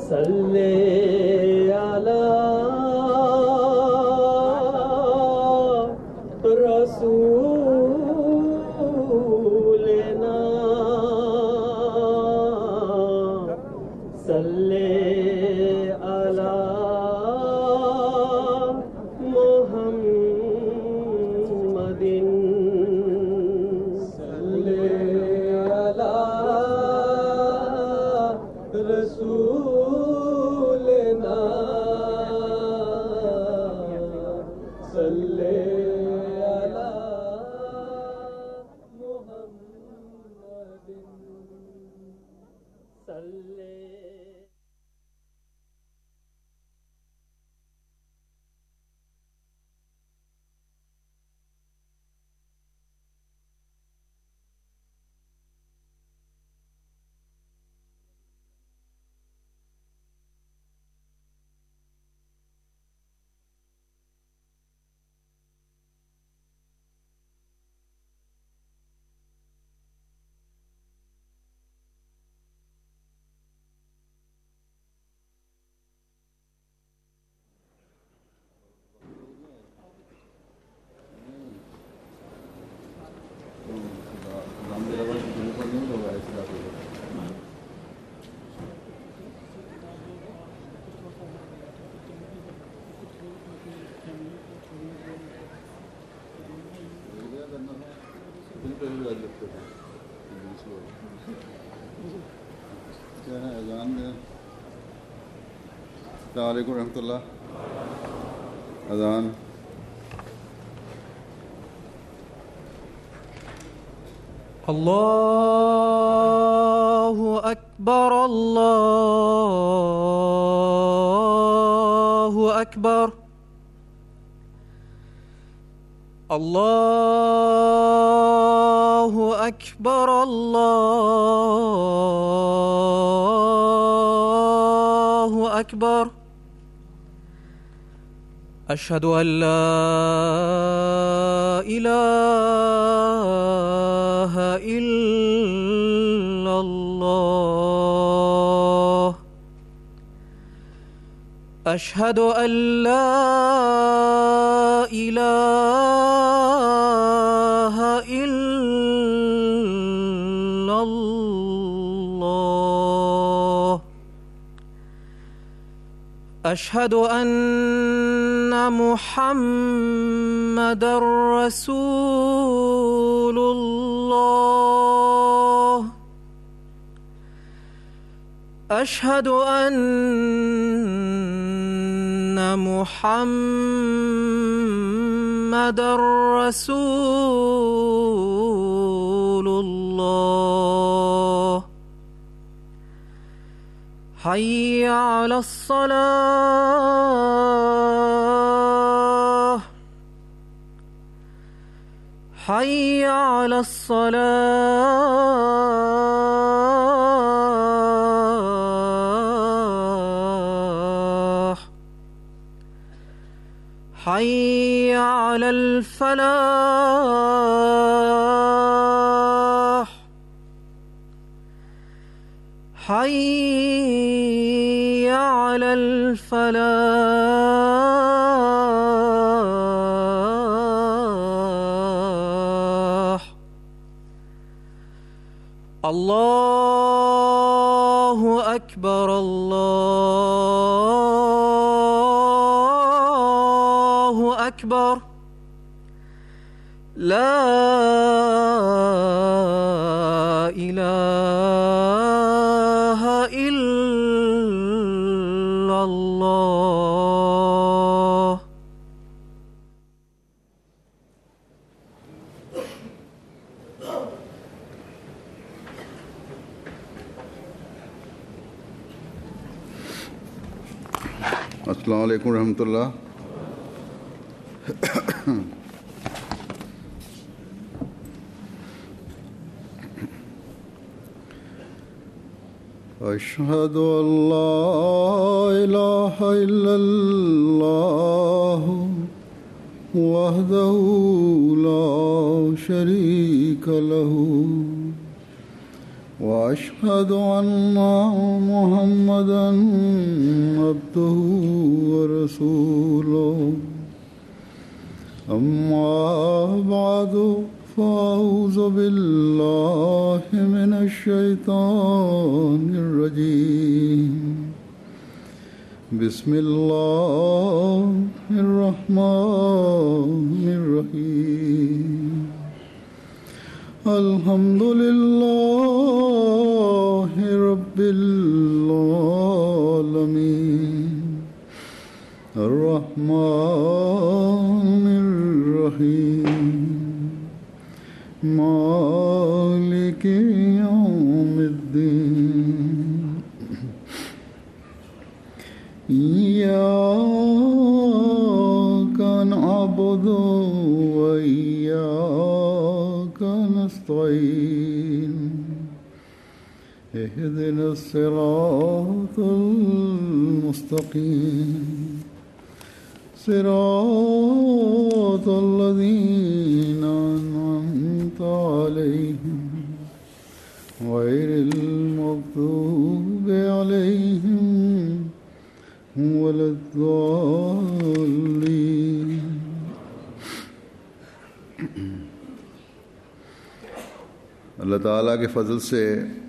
صل على رسولنا صل على محمد صل على رسولنا صل على محمد صل अलैक्म रहमतुल्लाह अजान الله أكبر الله أكبر الله أكبر الله أكبر أشهد أن لا إله إلا الله أشهد أن لا إله إلا الله أشهد أن محمد رسول الله أشهد أن محمد رسول الله حي على الصلاة حي على الصلاة حي على الفلاح حي على الفلاح الله أكبر الله أكبر لا إله إلا الله अस्सलाम वालेकुम रहमतुल्लाह أشهد أن لا إله إلا الله وحده لا شريك له واشهد ان محمدا عبده ورسوله اما بعد فاعوذ بالله من الشيطان الرجيم بسم الله الرحمن الرحيم الحمد لله رب العالمين الرحمن الرحيم مالك يوم الدين إياك نعبد وإياك نستعين اهدنا الصراط المستقيم صراط الذين أنعمت عليهم غير المغضوب عليهم ولا الضالين अल्लाह ताला के फजल से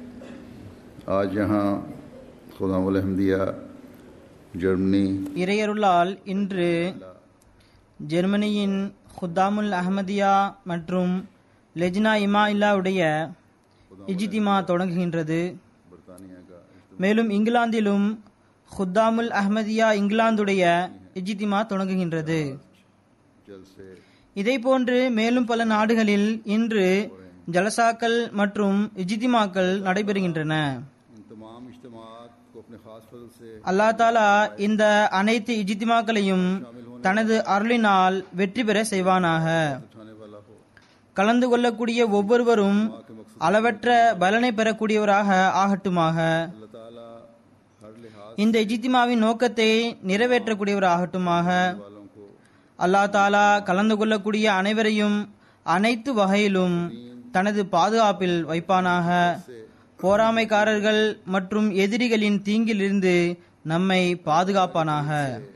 आज यहाँ खुदा अहमदिया जर्मनी இறையருளால் இன்று ஜெர்மனியின் ஹுத்தாமுல் அஹமதியா மற்றும் லெஜ்னா இமா இல்லாவுடைய இஜிதிமா தொடங்குகின்றது மேலும் இங்கிலாந்திலும் ஹுத்தாமுல் அஹமதியா இங்கிலாந்துடைய இஜிதிமா தொடங்குகின்றது இதேபோன்று மேலும் பல நாடுகளில் இன்று ஜலசாக்கள் மற்றும் இஜிதிமாக்கள் நடைபெறுகின்றன इन तमाम इज्तमात को अपने खास फजल से அல்லாஹ் தாலா இந்த அனைத்து இஜித்திமாக்களையும் தனது அருளினால் வெற்றி பெற செய்வானாக उठाने वाला हो கலந்து கொள்ளக்கூடிய ஒவ்வொருவரும் அளவற்ற பலனை பெறக்கூடியவராக ஆகட்டுமாக अल्लाह ताला हर लिहाज இந்த இஜித்திமாவின் நோக்கத்தை நிறைவேற்றக்கூடியவராகட்டுமாக वालों को அல்லாஹ் தாலா கலந்து கொள்ளக்கூடிய அனைவரையும் அனைத்து வகையிலும் தனது பாதுகாப்பில் வைப்பானாக போராமைக்காரர்கள் மற்றும் எதிரிகளின் தீங்கிலிருந்து நம்மை பாதுகாப்பானாக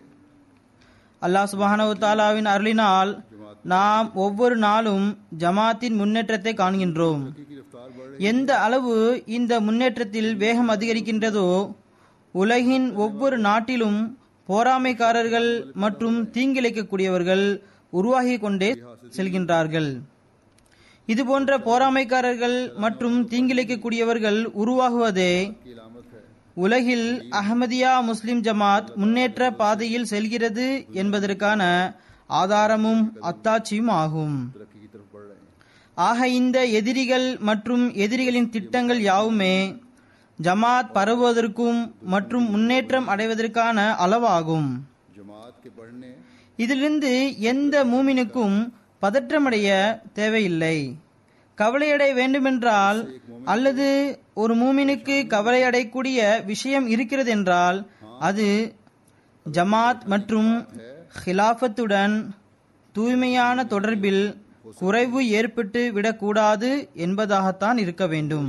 அல்லாஹ் சுபஹானவு தாலாவின் அருளினால் நாம் ஒவ்வொரு நாளும் ஜமாத்தின் முன்னேற்றத்தை காண்கின்றோம் எந்த அளவு இந்த முன்னேற்றத்தில் வேகம் அதிகரிக்கின்றதோ உலகின் ஒவ்வொரு நாட்டிலும் போராமைக்காரர்கள் மற்றும் தீங்கிழைக்கக்கூடியவர்கள் உருவாகி கொண்டே செல்கின்றார்கள் இதுபோன்ற போராமைக்காரர்கள் மற்றும் தீங்கிழைக்கக்கூடியவர்கள் உருவாகுவதே உலகில் அஹமதியா முஸ்லிம் ஜமாத் முன்னேற்ற பாதையில் செல்கிறது என்பதற்கான ஆதாரமும் அத்தாட்சியும் ஆகும் तरक्की की तरफ बढ़ रहे हैं ஆக இந்த எதிரிகள் மற்றும் எதிரிகளின் திட்டங்கள் யாவுமே ஜமாத் பரவுவதற்கும் மற்றும் முன்னேற்றம் அடைவதற்கான அளவாகும் जमात के बढ़ने இதிலிருந்து எந்த மூமினுக்கும் பதற்றமடைய தேவையில்லை கவலையடைய வேண்டுமென்றால் அல்லது ஒரு மூமினுக்கு கவலையடையக்கூடிய விஷயம் இருக்கிறது என்றால் அது ஜமாத் மற்றும் ஹிலாஃபத்துடன் தூய்மையான தொடர்பில் குறைவு ஏற்பட்டு விடக்கூடாது என்பதாகத்தான் இருக்க வேண்டும்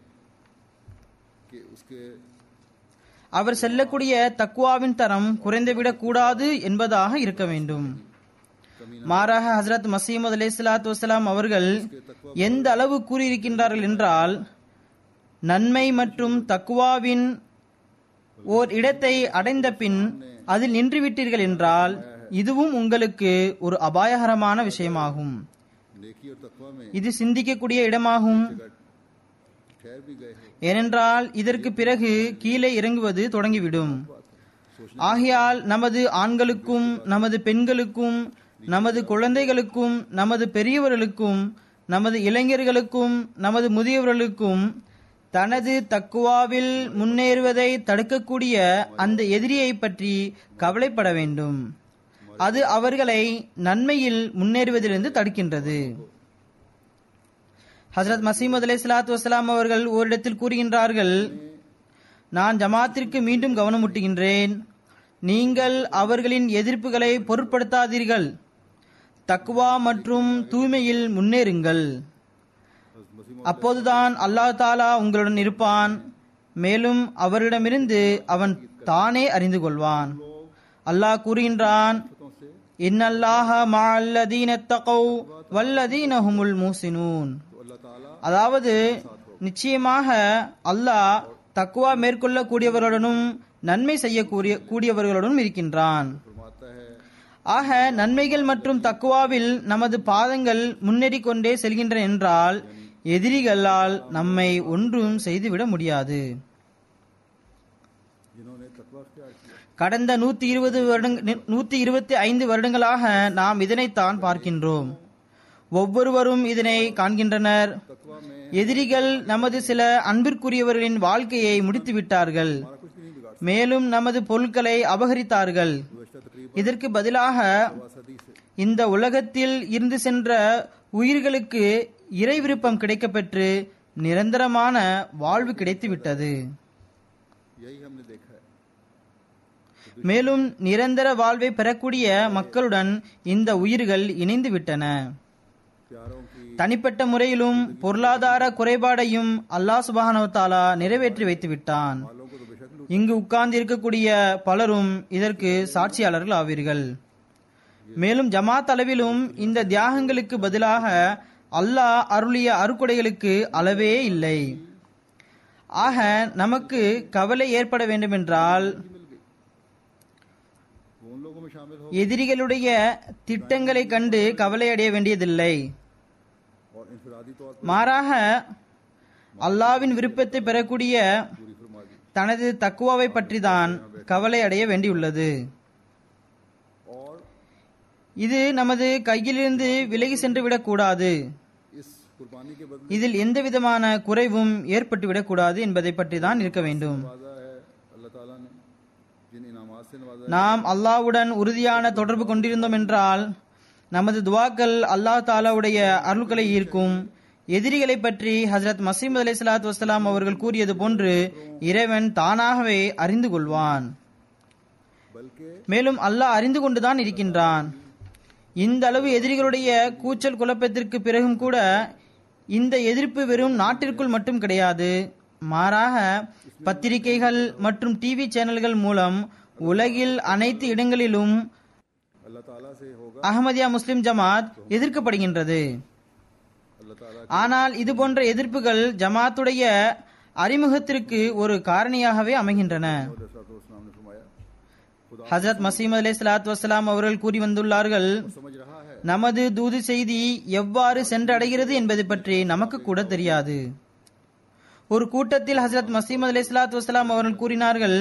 कि उसके அவர் செல்லக்கூடிய தக்குவாவின் தரம் குறைந்துவிடக் கூடாது என்பதாக இருக்க வேண்டும் மாறாக ஹசரத் மசீமது அலை சலாத்து வசலாம் அவர்கள் எந்த அளவு கூறியிருக்கின்றார்கள் என்றால் நன்மை மற்றும் தக்குவாவின் ஓர் இடத்தை அடைந்த பின் அதில் நின்றுவிட்டீர்கள் என்றால் இதுவும் உங்களுக்கு ஒரு அபாயகரமான விஷயமாகும் नेकी और तकवा में இது சிந்திக்கக்கூடிய இடமாகும் ठहर भी गए हो ஏனென்றால் இதற்கு பிறகு கீழே இறங்குவது தொடங்கிவிடும் ஆகையால் நமது ஆண்களுக்கும் நமது பெண்களுக்கும் நமது குழந்தைகளுக்கும் நமது பெரியவர்களுக்கும் நமது இளைஞர்களுக்கும் நமது முதியவர்களுக்கும் தனது தக்குவாவில் முன்னேறுவதை தடுக்கக்கூடிய அந்த எதிரியை பற்றி கவலைப்பட வேண்டும் அது அவர்களை நன்மையில் முன்னேறுவதிலிருந்து தடுக்கின்றது ஹசரத் மசீமது அலை சலாத்து வசலாம் அவர்கள் ஓரிடத்தில் கூறுகின்றார்கள் நான் ஜமாத்திற்கு மீண்டும் கவனமூட்டுகின்றேன் நீங்கள் அவர்களின் எதிர்ப்புகளை பொருட்படுத்தாதீர்கள் தக்வா மற்றும் தூய்மையில் முன்னேறுங்கள் मसीह அப்போதுதான் அல்லாஹ் தாலா உங்களுடன் இருப்பான் மேலும் அவரிடமிருந்து அவன் தானே அறிந்து கொள்வான் அல்லாஹ் கூறுகின்றான் से இன்னல்லாஹ மஅல்லதீன தகவ் வல்லதீன ஹுமுல் மூசினூன் तो अल्लाह ताला அதாவது நிச்சயமாக அல்லாஹ் தக்குவா மேற்கொள்ளக்கூடியவர்களுடனும் நன்மை செய்யக்கூடிய கூடியவர்களுடனும் இருக்கின்றான் फरमाता है ஆக நன்மைகள் மற்றும் தக்குவாவில் நமது பாதங்கள் முன்னேறிக் கொண்டே செல்கின்றன என்றால் எதிரிகளால் நம்மை ஒன்றும் செய்துவிட முடியாது जिन्होंने तकवा अख्तियार किया கடந்த நூத்தி இருபது வருடங்க நூத்தி இருபத்தி ஐந்து வருடங்களாக நாம் இதனைத்தான் பார்க்கின்றோம் ஒவ்வொருவரும் இதனை காண்கின்றனர் तकवा में எதிரிகள் நமது சில அன்பிற்குரியவர்களின் வாழ்க்கையை முடித்து விட்டார்கள் हमारा कुछ भी नहीं बिगाड़ மேலும் நமது பொருட்களை அபகரித்தார்கள் गुजशत तकरीबन இதற்கு பதிலாக सदी से இந்த உலகத்தில் இருந்து சென்ற உயிர்களுக்கு இறை விருப்பம் கிடைக்கப்பெற்று நிரந்தரமான வாழ்வு கிடைத்துவிட்டது यही हमने देखा है மேலும் நிரந்தர வாழ்வை பெறக்கூடிய மக்களுடன் இந்த உயிர்கள் இணைந்து விட்டன प्यारों की தனிப்பட்ட முறையிலும் பொருளாதார குறைபாடையும் அல்லாஹ் சுபஹானவத்தாலா நிறைவேற்றி வைத்து விட்டான் वालों को तो बेशक लूट இங்கு உட்கார்ந்து இருக்கக்கூடிய பலரும் இதற்கு சாட்சியாளர்கள் ஆவீர்கள் மேலும் ஜமாத் அளவிலும் இந்த தியாகங்களுக்கு பதிலாக அல்லாஹ் அருளிய அருக்குடைகளுக்கு அளவே இல்லை ஆக நமக்கு கவலை ஏற்பட வேண்டுமென்றால் वो उन लोगों में शामिल हो எதிரிகளுடைய திட்டங்களை கண்டு கவலை அடைய வேண்டியதில்லை और इनफरादी तौर पर மாறாக அல்லாவின் விருப்பத்தை பெறக்கூடிய पूरी फरमा दी தனது தக்குவாவை பற்றிதான் கவலை அடைய வேண்டியுள்ளது और இது நமது கையிலிருந்து விலகி சென்று விடக்கூடாது इस कुर्बानी के बदले இதில் எந்த விதமான குறைவும் ஏற்பட்டு விடக்கூடாது என்பதை பற்றி தான் இருக்க வேண்டும் नवाजा है अल्लाह ताला ने जिन इनामात से नवाजा है, நாம் அல்லாஹ்வுடன் உறுதியான தொடர்பு கொண்டிருந்தோம் என்றால் நமது துவாக்கள் அல்லாஹ் தாலாவுடைய அருள்களை ஈர்க்கும் எதிரிகளை பற்றி ஹஜரத் மசீம் அலி சலாத்து வசலாம் அவர்கள் கூறியது போன்று இறைவன் தானாகவே அறிந்து கொள்வான் बल्कि மேலும் அல்லாஹ் அறிந்து கொண்டுதான் இருக்கின்றான் இந்த அளவு எதிரிகளுடைய கூச்சல் குழப்பத்திற்கு பிறகும் கூட இந்த எதிர்ப்பு வெறும் நாட்டிற்குள் மட்டும் கிடையாது மாறாக பத்திரிகைகள் மற்றும் டிவி சேனல்கள் மூலம் உலகில் அனைத்து இடங்களிலும் अल्लाह ताला से होगा அஹமதியா முஸ்லிம் ஜமாத் எதிர்க்கப்படுகின்றது अल्लाह ताला ஆனால் இது போன்ற எதிர்ப்புகள் ஜமாத்துடைய அறிமுகத்திற்கு ஒரு காரணியாகவே அமைகின்றன इस्लाम ने फरमाया खुदा ஹசரத் மசீம் அலி சலாத் வசலாம் அவர்கள் கூறி வந்துள்ளார்கள் समझ रहा है நமது தூது செய்தி எவ்வாறு சென்றடைகிறது என்பது பற்றி நமக்கு கூட தெரியாது ஒரு கூட்டத்தில் ஹசரத் மசீம் அலி சலாத் வசலாம் அவர்கள் கூறினார்கள்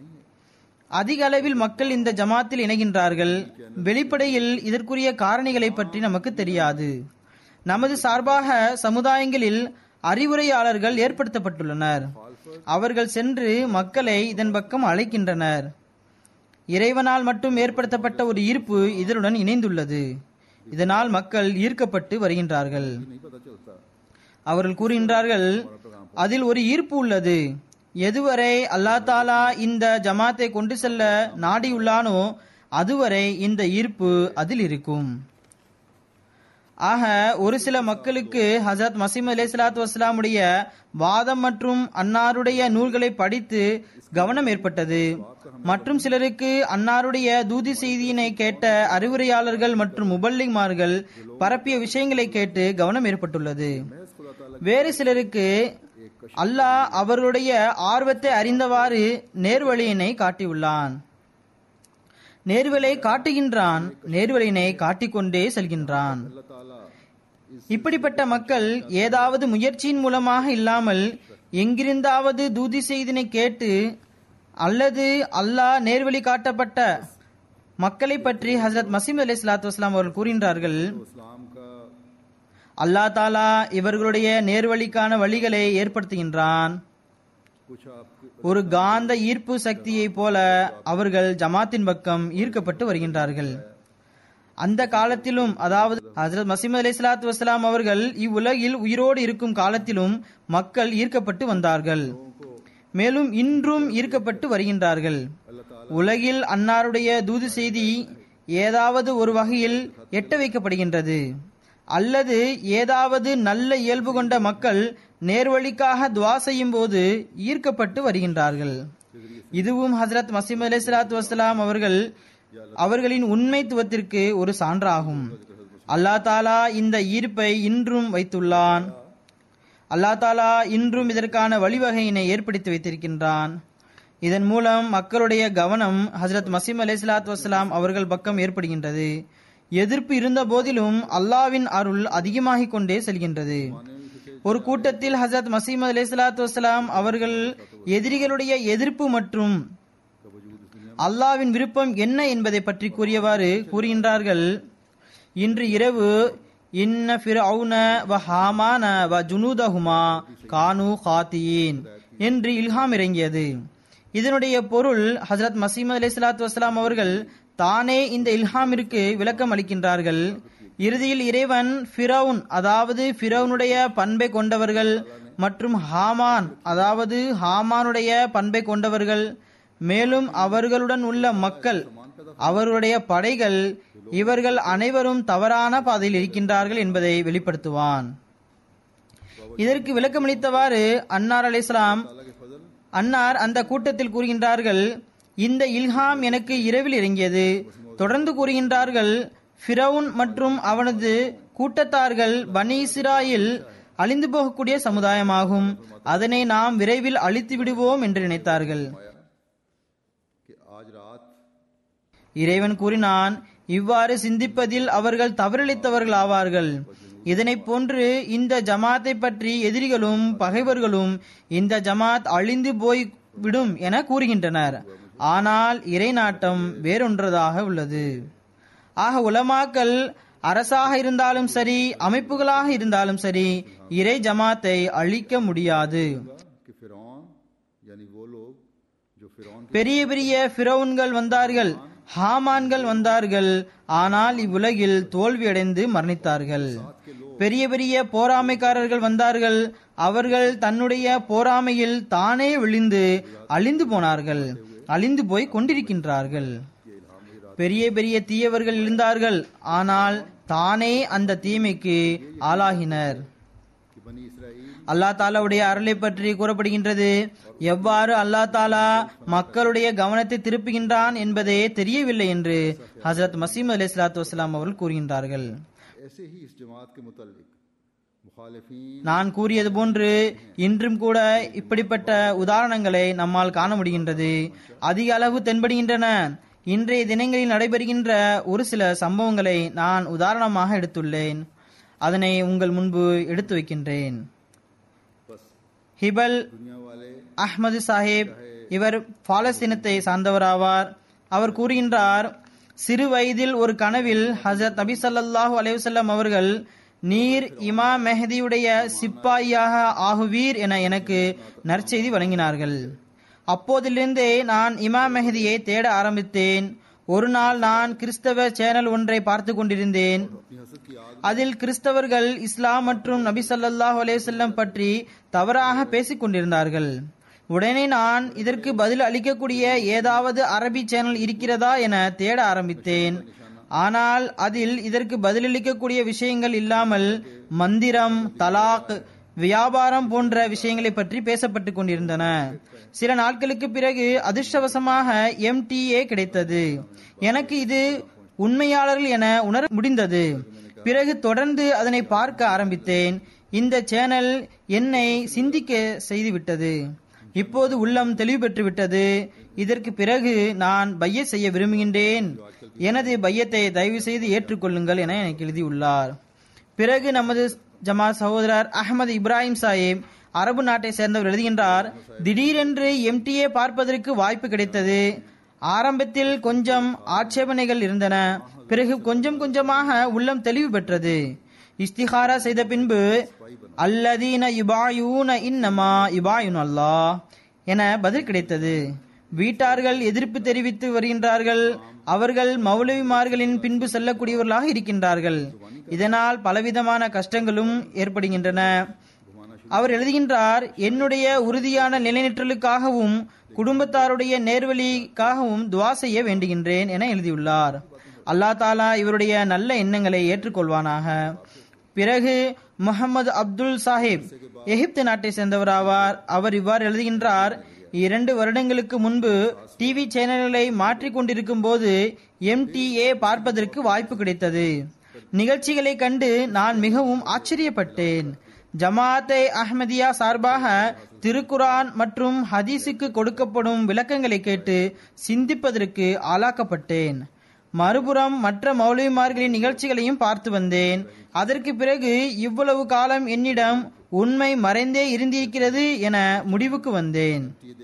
அதிக அளவில் மக்கள் இந்த ஜமாத்தில் இணைகின்றார்கள் வெளிப்படையில் இதற்குரிய காரணிகளை பற்றி நமக்கு தெரியாது நமது சார்பாக சமுதாயங்களில் அறிவுரையாளர்கள் ஏற்படுத்தப்பட்டுள்ளனர் அவர்கள் சென்று மக்களை இதன் பக்கம் அழைக்கின்றனர் இறைவனால் மட்டும் ஏற்படுத்தப்பட்ட ஒரு ஈர்ப்பு இதனுடன் இணைந்துள்ளது இதனால் மக்கள் ஈர்க்கப்பட்டு வருகின்றார்கள் नहीं पता चलता அவர்கள் கூறுகின்றார்கள் அதில் ஒரு ஈர்ப்பு உள்ளது எதுவரை அல்லா தாலா இந்த ஜமாத்தை கொண்டு செல்ல நாடியுள்ளானோ அதுவரை இந்த ஈர்ப்பு அதில் இருக்கும் ஆக ஒரு சில மக்களுக்கு ஹசரத் மசீம் அலி சலாத்து வஸ்லாமுடைய வாதம் மற்றும் அன்னாருடைய நூல்களை படித்து கவனம் ஏற்பட்டது மற்றும் சிலருக்கு அன்னாருடைய தூதி செய்தியினை கேட்ட அறிவுரையாளர்கள் மற்றும் முபல்லிங்மார்கள் பரப்பிய விஷயங்களை கேட்டு கவனம் ஏற்பட்டுள்ளது வேறு சிலருக்கு அல்லாஹ் அவர்களுடைய ஆர்வத்தை அறிந்தவாறு நேர்வழியினை காட்டியுள்ளான் நேர்வலை காட்டுகின்றான் நேர்வழியினை காட்டிக்கொண்டே செல்கின்றான் अल्लाह ताला इस இப்படிப்பட்ட மக்கள் ஏதாவது முயற்சியின் மூலமாக இல்லாமல் எங்கிருந்தாவது தூதி செய்தினை கேட்டு அல்லது அல்லாஹ் நேர்வழி காட்டப்பட்ட மக்களை பற்றி ஹசரத் மசீம் அலி சலாத்து வஸ்லாம் அவர்கள் கூறுகின்றார்கள் इस्लाम का அல்லாஹ் தாலா இவர்களுடைய நேர்வழிக்கான வழிகளை ஏற்படுத்துகின்றான் कुछ आपके ஒரு காந்த ஈர்ப்பு சக்தியைப் போல அவர்கள் ஜமாத்தின் பக்கம் ஈர்க்கப்பட்டு வருகின்றார்கள் அந்த காலத்திலும் அதாவது ஹசரத் மசீம் அலி சலாத்து வசலாம் அவர்கள் இவ்வுலகில் உயிரோடு இருக்கும் காலத்திலும் மக்கள் ஈர்க்கப்பட்டு வந்தார்கள் மேலும் இன்றும் ஈர்க்கப்பட்டு வருகின்றார்கள் உலகில் அன்னாருடைய தூது செய்தி ஏதாவது ஒரு வகையில் எட்ட வைக்கப்படுகின்றது அல்லது ஏதாவது நல்ல இயல்பு கொண்ட மக்கள் நேர்வழிக்காக துவா செய்யும் போது ஈர்க்கப்பட்டு வருகின்றார்கள் இதுவும் ஹசரத் மசீம் அலி சலாத்து வசலாம் அவர்கள் அவர்களின் உண்மைத்துவத்திற்கு ஒரு சான்றாகும் அல்லா தாலா இந்த ஈர்ப்பை இன்றும் வைத்துள்ளான் அல்லா தாலா இன்றும் இதற்கான வழிவகையினை ஏற்படுத்தி வைத்திருக்கின்றான் இதன் மூலம் மக்களுடைய கவனம் ஹசரத் மசீம் அலி சலாத்து வசலாம் அவர்கள் பக்கம் ஏற்படுகின்றது எதிர்ப்பு இருந்த போதிலும் அல்லாவின் அருள் அதிகமாகிக் கொண்டே செல்கின்றது ஒரு கூட்டத்தில் ஹசரத் மசீம் அலி சலாத்து வசலாம் அவர்கள் எதிரிகளுடைய எதிர்ப்பு மற்றும் அல்லாவின் விருப்பம் என்ன என்பதை பற்றி கூறியவாறு கூறுகின்றார்கள் இன்று இரவு இன்ன ஃபிரௌன வ ஹாமான வ ஜுனூதஹுமா கானு காத்தியீன் என்று இல்ஹாம் இறங்கியது இதனுடைய பொருள் ஹசரத் மசீமது அலி சலாத்து வசலாம் அவர்கள் தானே இந்த இல்ஹாமிற்கு விளக்கம் அளிக்கின்றார்கள் இறுதியில் இறைவன் ஃபிரௌன் அதாவது ஃபிரௌனுடைய பண்பை கொண்டவர்கள் மற்றும் ஹாமான் அதாவது ஹாமானுடைய பண்பை கொண்டவர்கள் மேலும் அவர்களுடன் உள்ள மக்கள் அவருடைய படைகள் இவர்கள் அனைவரும் தவறான பாதையில் இருக்கின்றார்கள் என்பதை வெளிப்படுத்துவான் இதற்கு விளக்கமளித்தவாறு அன்னார் அலிஸ்லாம் அன்னார் அந்த கூட்டத்தில் கூறுகின்றார்கள் இந்த இல்ஹாம் எனக்கு இரவில் இறங்கியது தொடர்ந்து கூறுகின்றார்கள் ஃபிரவுன் மற்றும் அவனது கூட்டத்தார்கள் பனி இஸ்ராயில் அழிந்து போகக்கூடிய சமுதாயமாகும் அதனை நாம் விரைவில் அழித்து விடுவோம் என்று நினைத்தார்கள் कि आज रात இறைவன் கூறினான் இவ்வாறு சிந்திப்பதில் அவர்கள் தவறளித்தவர்கள் ஆவார்கள் இதனைப் போன்று இந்த ஜமாத்தை பற்றி எதிரிகளும் பகைவர்களும் இந்த ஜமாத் அழிந்து போய் விடும் என கூறுகின்றனர் ஆனால் இறை நாட்டம் வேறொன்றதாக உள்ளது ஆக உலமாக்கள் அரசாக இருந்தாலும் சரி அமைப்புகளாக இருந்தாலும் சரி இறை ஜமாத்தை அழிக்க முடியாது कि फिरौन यानी वो लोग जो फिरौन பெரிய பெரிய ஃபிரௌன்கள் வந்தார்கள் ஹாமான்கள் வந்தார்கள் ஆனால் இவ்வுலகில் தோல்வியடைந்து மரணித்தார்கள் பெரிய பெரிய போராமைக்காரர்கள் வந்தார்கள் அவர்கள் தன்னுடைய போராமையில் தானே விழுந்து அழிந்து போனார்கள் அழிந்து போய் கொண்டிருக்கின்றார்கள் பெரிய பெரிய தீயவர்கள் இருந்தார்கள் ஆனால் தானே அந்த தீமைக்கு ஆளாகினர் कि बनी इसराइल அல்லா தாலாவுடைய அருளை பற்றி கூறப்படுகின்றது எவ்வாறு அல்லா தாலா மக்களுடைய கவனத்தை திருப்புகின்றான் என்பதே தெரியவில்லை என்று ஹசரத் மசீம் அலி சலாத்து வசலாம் அவர்கள் கூறுகின்றார்கள் ऐसे ही इस जमात के मुतलिक मुखालिफिन நான் கூறியது போன்று இன்றும் கூட இப்படிப்பட்ட உதாரணங்களை நம்மால் காண முடிகின்றது அதிக அளவு தென்படுகின்றன இன்றைய தினங்களில் நடைபெறுகின்ற ஒரு சில சம்பவங்களை நான் உதாரணமாக எடுத்துள்ளேன் அதனை உங்கள் முன்பு எடுத்து வைக்கின்றேன் बस ஹிபல் दुनिया वाले அஹ்மது சாஹிப் இவர் பாலஸ்தீனத்தை சார்ந்தவராவார் அவர் கூறுகின்றார் சிறு வயதில் ஒரு கனவில் ஹசரத் நபி ஸல்லல்லாஹு அலைஹி வஸல்லம் அவர்கள் நீர் இமா மெஹதியுடைய சிப்பாயியாக ஆகுவீர் என எனக்கு நற்செய்தி வழங்கினார்கள் அப்போதிலிருந்தே நான் இமா மெஹதியை தேட ஆரம்பித்தேன் ஒரு நாள் நான் கிறிஸ்தவ சேனல் ஒன்றை பார்த்து கொண்டிருந்தேன் அதில் கிறிஸ்தவர்கள் இஸ்லாம் மற்றும் நபி ஸல்லல்லாஹு அலைஹி வஸல்லம் பற்றி தவறாக பேசிக் கொண்டிருந்தார்கள் உடனே நான் இதற்கு பதில் அளிக்கக்கூடிய ஏதாவது அரபி சேனல் இருக்கிறதா என தேட ஆரம்பித்தேன் ஆனால் அதில் இதற்கு பதிலளிக்கக்கூடிய விஷயங்கள் இல்லாமல் மந்திரம் தலாக் வியாபாரம் போன்ற விஷயங்களை பற்றி பேசப்பட்டு கொண்டிருந்தன சில நாட்களுக்கு பிறகு அதிர்ஷ்டவசமாக எம்டிஏ கிடைத்தது எனக்கு இது உண்மையாளர்கள் என உணர முடிந்தது பிறகு தொடர்ந்து அதனை பார்க்க ஆரம்பித்தேன் இந்த சேனல் என்னை சிந்திக்க செய்துவிட்டது இப்போது உள்ளம் தெளிவு பெற்று விட்டது இதற்கு பிறகு நான் பைய செய்ய விரும்புகின்றேன் எனது பையத்தை தயவு செய்து ஏற்றுக்கொள்ளுங்கள் என எனக்கு எழுதியுள்ளார் பிறகு நமது ஜமா சகோதரர் அகமது இப்ராஹிம் சாஹிப் அரபு நாட்டை சேர்ந்தவர் எழுதுகின்றார் திடீரென்று எம்டிஏ பார்ப்பதற்கு வாய்ப்பு கிடைத்தது ஆரம்பத்தில் கொஞ்சம் ஆட்சேபனைகள் இருந்தன பிறகு கொஞ்சம் கொஞ்சமாக உள்ளம் தெளிவு பெற்றது இஸ்திகாரா செய்த பின்பு அல்லதீன இபாயூன இன்னமா இபாயுன் அல்லாஹ் என பதில் கிடைத்தது வீட்டார்கள் எதிர்ப்பு தெரிவித்து வருகின்றார்கள் அவர்கள் மௌலவிமார்களின் பின்பு செல்லக்கூடியவர்களாக இருக்கின்றார்கள் இதனால் பலவிதமான கஷ்டங்களும் ஏற்படுகின்றன அவர் எழுதுகின்றார் என்னுடைய உறுதியான நிலைநிற்றலுக்காகவும் குடும்பத்தாருடைய நேர்வழிக்காகவும் துவா செய்ய வேண்டுகின்றேன் என எழுதியுள்ளார் அல்லா தாலா இவருடைய நல்ல எண்ணங்களை ஏற்றுக்கொள்வானாக பிறகு முகமது அப்துல் சாஹிப் எகிப்து நாட்டை சேர்ந்தவர் ஆவார் அவர் இவ்வாறு எழுதுகின்றார் இரண்டு வருடங்களுக்கு முன்பு டிவி சேனல்களை மாற்றிக் கொண்டிருக்கும் போது எம்டிஏ பார்ப்பதற்கு வாய்ப்பு கிடைத்தது நிகழ்ச்சிகளை கண்டு நான் மிகவும் ஆச்சரியப்பட்டேன் ஜமாத்தே அஹ்மதியா சார்பாக திருக்குரான் மற்றும் ஹதீஸுக்கு கொடுக்கப்படும் விளக்கங்களை கேட்டு சிந்திப்பதற்கு ஆளாக்கப்பட்டேன் மறுபுறம் மற்ற மௌலவிமார்களின் நிகழ்ச்சிகளையும் பார்த்து வந்தேன் அதற்கு பிறகு இவ்வளவு காலம் என்னிடம் உண்மை மறைந்தே இருந்திருக்கிறது என முடிவுக்கு வந்தேன்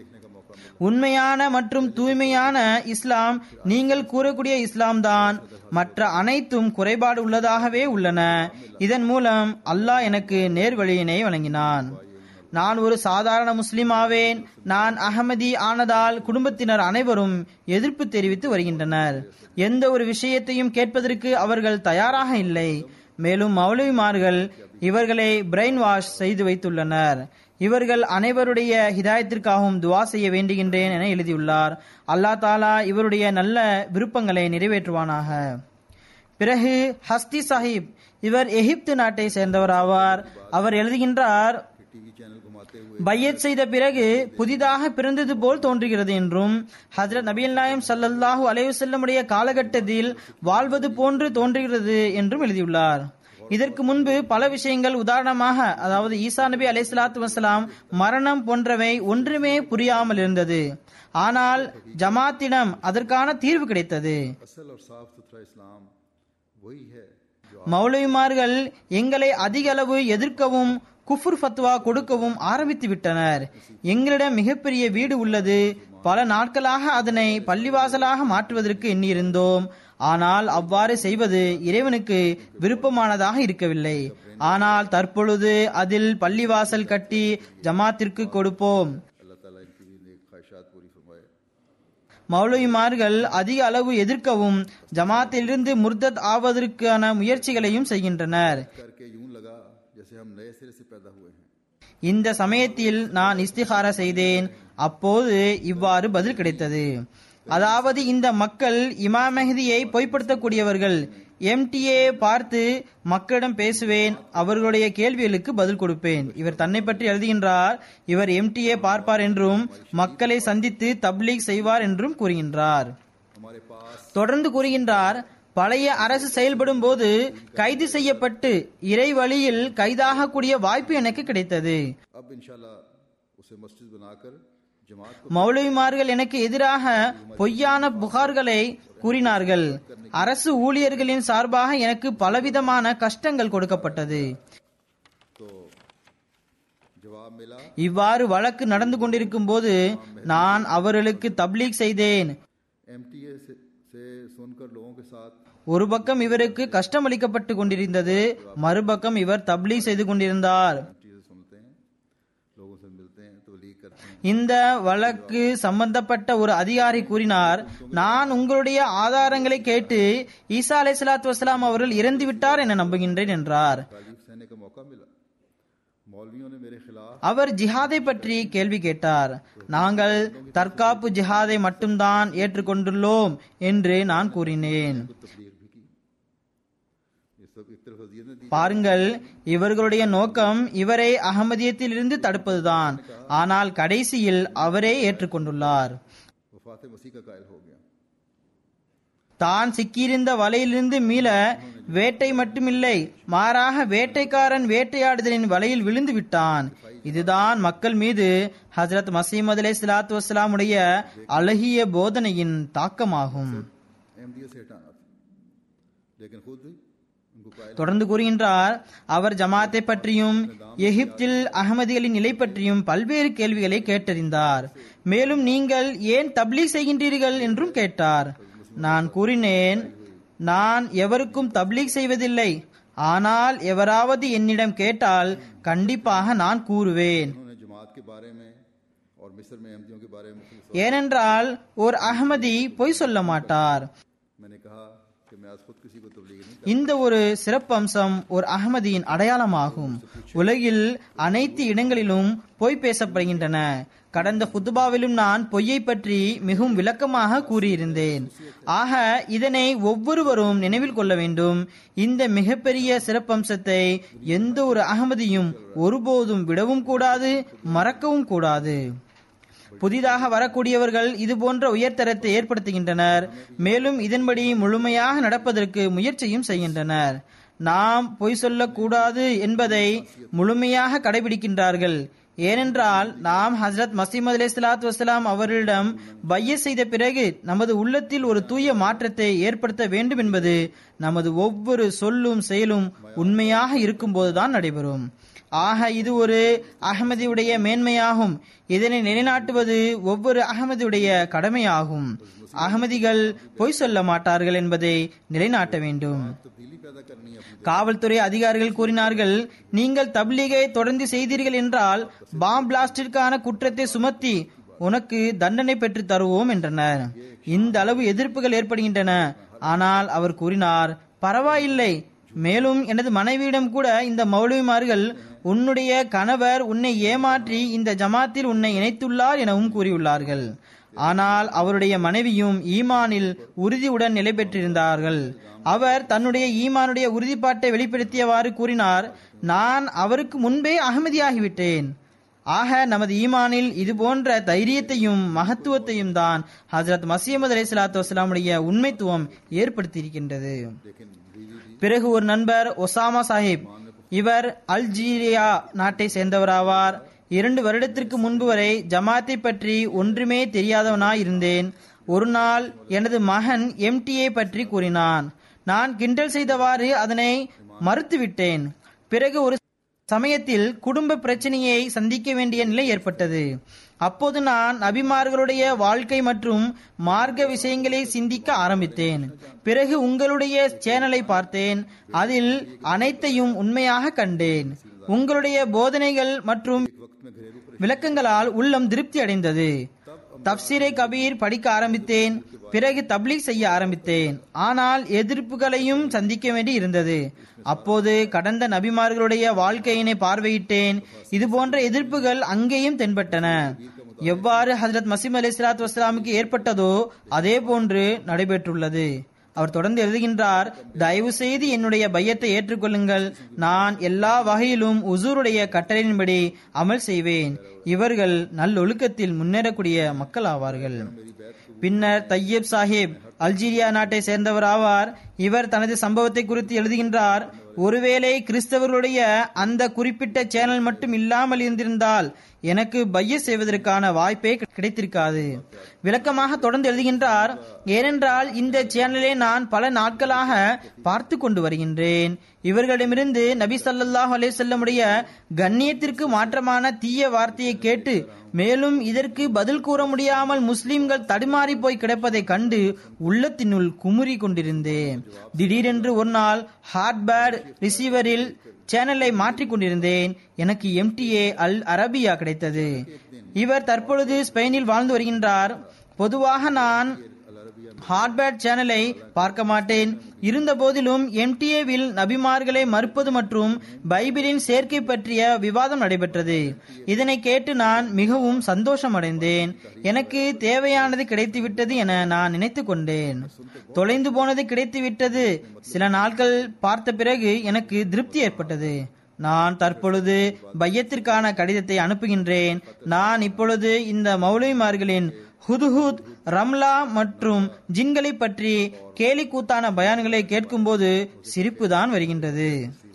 உண்மையான மற்றும் தூய்மையான இஸ்லாம் நீங்கள் கூறக்கூடிய இஸ்லாம் தான் மற்ற அனைத்தும் குறைபாடு உள்ளதாகவே உள்ளன இதன் மூலம் அல்லாஹ் எனக்கு நேர்வழியினை வழங்கினான் நான் ஒரு சாதாரண முஸ்லிம் ஆவேன் நான் அகமதி ஆனதால் குடும்பத்தினர் அனைவரும் எதிர்ப்பு தெரிவித்து வருகின்றனர் எந்த ஒரு விஷயத்தையும் கேட்பதற்கு அவர்கள் தயாராக இல்லை மேலும் மௌலவிமார்கள் இவர்களை பிரெயின் வாஷ் செய்து வைத்துள்ளனர் இவர்கள் அனைவருடைய ஹிதாயத்திற்காகவும் துவா செய்ய வேண்டுகின்றேன் என எழுதியுள்ளார் அல்லாஹ் தாலா இவருடைய நல்ல விருப்பங்களை நிறைவேற்றுவானாக பிறகு ஹஸ்தி சாஹிப் இவர் எகிப்து நாட்டை சேர்ந்தவர் ஆவார் அவர் எழுதுகின்றார் टीवी चैनल घुमाते हुए பையத் செய்த பிறகு புதிதாக பிறந்தது போல் தோன்றுகிறது என்றும் ஹஜரத் நபிகள் நாயம் ஸல்லல்லாஹு அலைஹி வஸல்லமுடைய காலகட்டத்தில் வாழ்வது போன்று தோன்றுகிறது என்றும் எழுதியுள்ளார் இதற்கு முன்பு பல விஷயங்கள் உதாரணமாக அதாவது ஈசா நபி அலைஹிஸ்ஸலாத்து வஸலாம் மரணம் போன்றவை ஒன்றுமே புரியாமல் இருந்தது ஆனால் ஜமாத்திடம் அதற்கான தீர்வு கிடைத்தது असल और साफ सुथरा इस्लाम वही है जो மௌலவிமார்கள் எங்களை அதிக அளவு எதிர்க்கவும் குஃபுர் ஃபத்வா கொடுக்கவும் ஆரம்பித்து விட்டனர் எங்களிடம் மிகப்பெரிய வீடு உள்ளது பல நாட்களாக அதனை பள்ளிவாசலாக மாற்றுவதற்கு எண்ணியிருந்தோம் ஆனால் அவ்வாறு செய்வது இறைவனுக்கு விருப்பமானதாக இருக்கவில்லை ஆனால் தற்பொழுது அதில் பள்ளிவாசல் கட்டி ஜமாத்திற்கு கொடுப்போம் अल्लाह ताला इनकी भी नेक ख्वाहिशात पूरी फरमाए மௌலவிமார்கள் அதிக அளவு எதிர்க்கவும் ஜமாத்திலிருந்து முர்தத் ஆவதற்கான முயற்சிகளையும் செய்கின்றனர் करके यूं लगा जैसे हम नए सिरे से पैदा हुए हैं இந்த சமயத்தில் நான் இஸ்திகாரா செய்தேன் அப்போது இவ்வாறு பதில் கிடைத்தது அதாவது இந்த மக்கள் இமாம் மெஹதியை பொய்ப்படுத்தக்கூடியவர்கள் எம்டிஏ பார்த்து மக்களிடம் பேசுவேன் அவர்களுடைய கேள்விகளுக்கு பதில் கொடுப்பேன் இவர் தன்னை பற்றி எழுதுகின்றார் இவர் எம்டிஏ பார்ப்பார் என்றும் மக்களை சந்தித்து தப்லீக் செய்வார் என்றும் கூறுகின்றார் हमारे पास தொடர்ந்து கூறுகின்றார் பழைய அரசு செயல்படும் போது கைது செய்யப்பட்டு இறை வழியில் கைதாகக்கூடிய வாய்ப்பு எனக்கு கிடைத்தது अब इंशाल्लाह उसे मस्जिद बनाकर जमात को மௌலவிமார்கள் எனக்கு எதிராக பொய்யான புகார்களை கூறினார்கள் அரசு ஊழியர்களின் சார்பாக எனக்கு பலவிதமான கஷ்டங்கள் கொடுக்கப்பட்டது तो जवाब मिला இவ்வாறு வழக்கு நடந்து கொண்டிருக்கும் போது நான் அவர்களுக்கு தப்லீக் செய்தேன் एमटीए से, से सुनकर लोगों के साथ ஒரு பக்கம் இவருக்கு கஷ்டம் அளிக்கப்பட்டு கொண்டிருந்தது மறுபக்கம் இவர் தப்லீக் செய்து கொண்டிருந்தார் चीजें सुनते हैं लोगों से मिलते हैं तो लीक करते हैं இந்த வழக்கு சம்பந்தப்பட்ட ஒரு அதிகாரி கூறினார் நான் உங்களுடைய ஆதாரங்களை கேட்டு ஈசா அலை சலாத்து வசலாம் அவர்கள் இறந்து விட்டார் என நம்புகின்றேன் என்றார் तालीफ सहने का मौका मिला मौलवियों ने मेरे खिलाफ அவர் ஜிஹாதை பற்றி கேள்வி கேட்டார் நாங்கள் தற்காப்பு ஜிஹாதை மட்டும்தான் ஏற்றுக்கொண்டுள்ளோம் என்று நான் கூறினேன் तबलीग भी की ये सब एक तरफ अजियत ने दी பாருங்கள் இவர்களுடைய நோக்கம் இவரை அகமதியத்தில் இருந்து தடுப்பதுதான் ஆனால் கடைசியில் அவரே ஏற்றுக்கொண்டுள்ளார் वफात मसीह का कायल हो गया தான் சிக்கியிருந்த வலையிலிருந்து மீள வேட்டை மட்டுமில்லை மாறாக வேட்டைக்காரன் வேட்டையாடுதலின் வலையில் விழுந்து விட்டான் இதுதான் மக்கள் மீது ஹஜரத் மசீமது அலை சலாத்து வசலாமுடைய அழகிய போதனையின் தாக்கமாகும் अहमदियत से हटाना था लेकिन खुद उनको कायल தொடர்ந்து கூறுகின்றார் அவர் ஜமாத்தை பற்றியும் எகிப்தில் அகமதிகளின் நிலை பற்றியும் பல்வேறு கேள்விகளை கேட்டறிந்தார் மேலும் நீங்கள் ஏன் தப்லீக் செய்கின்றீர்கள் என்றும் கேட்டார் நான் கூறினேன் நான் எவருக்கும் தப்லீக் செய்வதில்லை ஆனால் எவராவது என்னிடம் கேட்டால் கண்டிப்பாக நான் கூறுவேன் उन्होंने जमात के बारे में और मिस्र में अहमदियों के बारे में मुख्तलिफ ஏனென்றால் ஓர் அகமதி பொய் சொல்ல மாட்டார் मैंने कहा कि कि मैं आज खुद किसी को तबलीग नहीं இந்த ஒரு சிறப்பம்சம் ஒரு அகமதியின் அடையாளமாகும் உலகில் அனைத்து இடங்களிலும் பொய் பேசப்படுகின்றன கடந்த குத்துபாவிலும் நான் பொய்யை பற்றி மிகவும் விளக்கமாக கூறியிருந்தேன் ஆக இதனை ஒவ்வொருவரும் நினைவில் கொள்ள வேண்டும் இந்த மிகப்பெரிய சிறப்பம்சத்தை எந்த ஒரு அகமதியும் ஒருபோதும் விடவும் கூடாது மறக்கவும் கூடாது புதிதாக வரக்கூடியவர்கள் இது போன்ற உயர்தரத்தை ஏற்படுத்துகின்றனர் மேலும் இதன்படி முழுமையாக நடப்பதற்கு முயற்சியும் செய்கின்றனர் நாம் பொய் சொல்லக்கூடாது என்பதை முழுமையாக கடைபிடிக்கின்றார்கள் ஏனென்றால் நாம் ஹசரத் மசீமது அலி சலாத்து வசலாம் அவர்களிடம் பைய செய்த பிறகு நமது உள்ளத்தில் ஒரு தூய மாற்றத்தை ஏற்படுத்த வேண்டும் என்பது நமது ஒவ்வொரு சொல்லும் செயலும் உண்மையாக இருக்கும்போதுதான் நடைபெறும் ஆக இது ஒரு அகமதியுடைய மேன்மையாகும் இதனை நிலைநாட்டுவது ஒவ்வொரு அகமதியுடைய கடமையாகும் அகமதிகள் பொய் சொல்ல மாட்டார்கள் என்பதை நிலைநாட்ட வேண்டும் तब्दीली पैदा करनी है अपनी காவல்துறை அதிகாரிகள் கூறினார்கள் நீங்கள் தப்லீகை தொடர்ந்து செய்தீர்கள் என்றால் பாம் பிளாஸ்டிற்கான குற்றத்தை சுமத்தி உனக்கு தண்டனை பெற்று தருவோம் என்றனர் இந்த அளவு எதிர்ப்புகள் ஏற்படுகின்றன ஆனால் அவர் கூறினார் பரவாயில்லை மேலும் எனது மனைவியிடம் கூட இந்த மௌலவிமார்கள் உன்னுடைய கணவர் உன்னை ஏமாற்றி இந்த ஜமாத்தில் உன்னை இணைத்துள்ளார் எனவும் கூறியுள்ளார்கள் ஆனால் அவருடைய மனைவியும் ஈமானில் உறுதியுடன் நிலை பெற்றிருந்தார்கள் அவர் தன்னுடைய ஈமானுடைய உறுதிப்பாட்டை வெளிப்படுத்தியவாறு கூறினார் நான் அவருக்கு முன்பே அகமதியாகிவிட்டேன் ஆக நமது ஈமானில் இது போன்ற தைரியத்தையும் மகத்துவத்தையும் தான் ஹசரத் மசீமது அலி சலாத்து வசலாமுடைய உண்மைத்துவம் ஏற்படுத்தியிருக்கின்றது பிறகு ஒரு நண்பர் ஒசாமா சாஹிப் இவர் அல்ஜீரியா நாட்டை சேர்ந்தவராவார் இரண்டு வருடத்திற்கு முன்பு வரை ஜமாத்தை பற்றி ஒன்றுமே தெரியாதவனாய் இருந்தேன் ஒரு நாள் எனது மகன் எம்டிஏ பற்றி கூறினான் நான் கிண்டல் செய்தவாறு அதனை மறுத்துவிட்டேன் பிறகு ஒரு சமயத்தில் குடும்ப பிரச்சனையை சந்திக்க வேண்டிய நிலை ஏற்பட்டது அப்போது நான் நபிமார்களுடைய வாழ்க்கை மற்றும் மார்க்க விஷயங்களை சிந்திக்க ஆரம்பித்தேன் பிறகு உங்களுடைய சேனலை பார்த்தேன் அதில் அனைத்தையும் உண்மையாக கண்டேன் உங்களுடைய போதனைகள் மற்றும் விளக்கங்களால் உள்ளம் திருப்தி அடைந்தது தப்சீரை கபீர் படிக்க ஆரம்பித்தேன் பிறகு தப்லீக் செய்ய ஆரம்பித்தேன் ஆனால் எதிர்ப்புகளையும் சந்திக்க வேண்டி இருந்தது அப்போது கடந்த நபிமார்களுடைய வாழ்க்கையினை பார்வையிட்டேன் இது போன்ற எதிர்ப்புகள் அங்கேயும் தென்பட்டன எவ்வாறு ஹசரத் மசீம் அலி சலாத் வஸ்லாமுக்கு ஏற்பட்டதோ அதே போன்று நடைபெற்றுள்ளது அவர் தொடர்ந்து எழுதுகின்றார் தயவு செய்து என்னுடைய பையத்தை ஏற்றுக்கொள்ளுங்கள் நான் எல்லா வகையிலும் உசூருடைய கட்டளையின்படி அமல் செய்வேன் இவர்கள் நல்லொழுக்கத்தில் முன்னேறக்கூடிய மக்கள் ஆவார்கள் பின்னர் தையப் சாஹிப் அல்ஜீரியா நாட்டை சேர்ந்தவர் ஆவார் இவர் தனது சம்பவத்தை குறித்து எழுதுகின்றார் ஒருவேளை கிறிஸ்தவர்களுடைய அந்த குறிப்பிட்ட சேனல் மட்டும் இல்லாமல் இருந்திருந்தால் எனக்கு பைய செய்வதற்கான வாய்ப்பே கிடைத்திருக்காது விளக்கமாக தொடர்ந்து எழுதுகின்றார் ஏனென்றால் இந்த சேனலை நான் பல நாட்களாக பார்த்து கொண்டு வருகின்றேன் இவர்களிடமிருந்து நபி ஸல்லல்லாஹு அலைஹி வஸல்லமுடைய கண்ணியத்திற்கு மாற்றமான தீய வார்த்தையை கேட்டு மேலும் இதற்கு பதில் கூற முடியாமல் முஸ்லிம்கள் தடுமாறி போய் கிடப்பதை கண்டு உள்ளத்தினுள் குமுறி கொண்டிருந்தேன் திடீரென்று ஒரு நாள் ஹார்ட்பேட் ரிசீவரில் சேனலை மாற்றிக் கொண்டிருந்தேன் எனக்கு எம்டிஏ அல் அரபியா கிடைத்தது இவர் தற்பொழுது ஸ்பெயினில் வாழ்ந்து வருகின்றார் பொதுவாக நான் ஹார்ட்பேட் சேனலை பார்க்க மாட்டேன் இருந்த போதிலும் எம்டிஏவில் நபிமார்களை மறுப்பது மற்றும் பைபிளின் சேர்க்கை பற்றிய விவாதம் நடைபெற்றது இதனை கேட்டு நான் மிகவும் சந்தோஷம் அடைந்தேன் எனக்கு தேவையானது கிடைத்துவிட்டது என நான் நினைத்து கொண்டேன் தொலைந்து போனது கிடைத்துவிட்டது சில நாட்கள் பார்த்த பிறகு எனக்கு திருப்தி ஏற்பட்டது நான் தற்பொழுது பையத்திற்கான கடிதத்தை அனுப்புகின்றேன் நான் இப்பொழுது இந்த மௌலிமார்களின் ஹுதுஹுத் ரம்லா மற்றும் ஜின்களை பற்றி கேலி கூத்தான பயான்களை கேட்கும்போது சிரிப்பு தான் வருகின்றது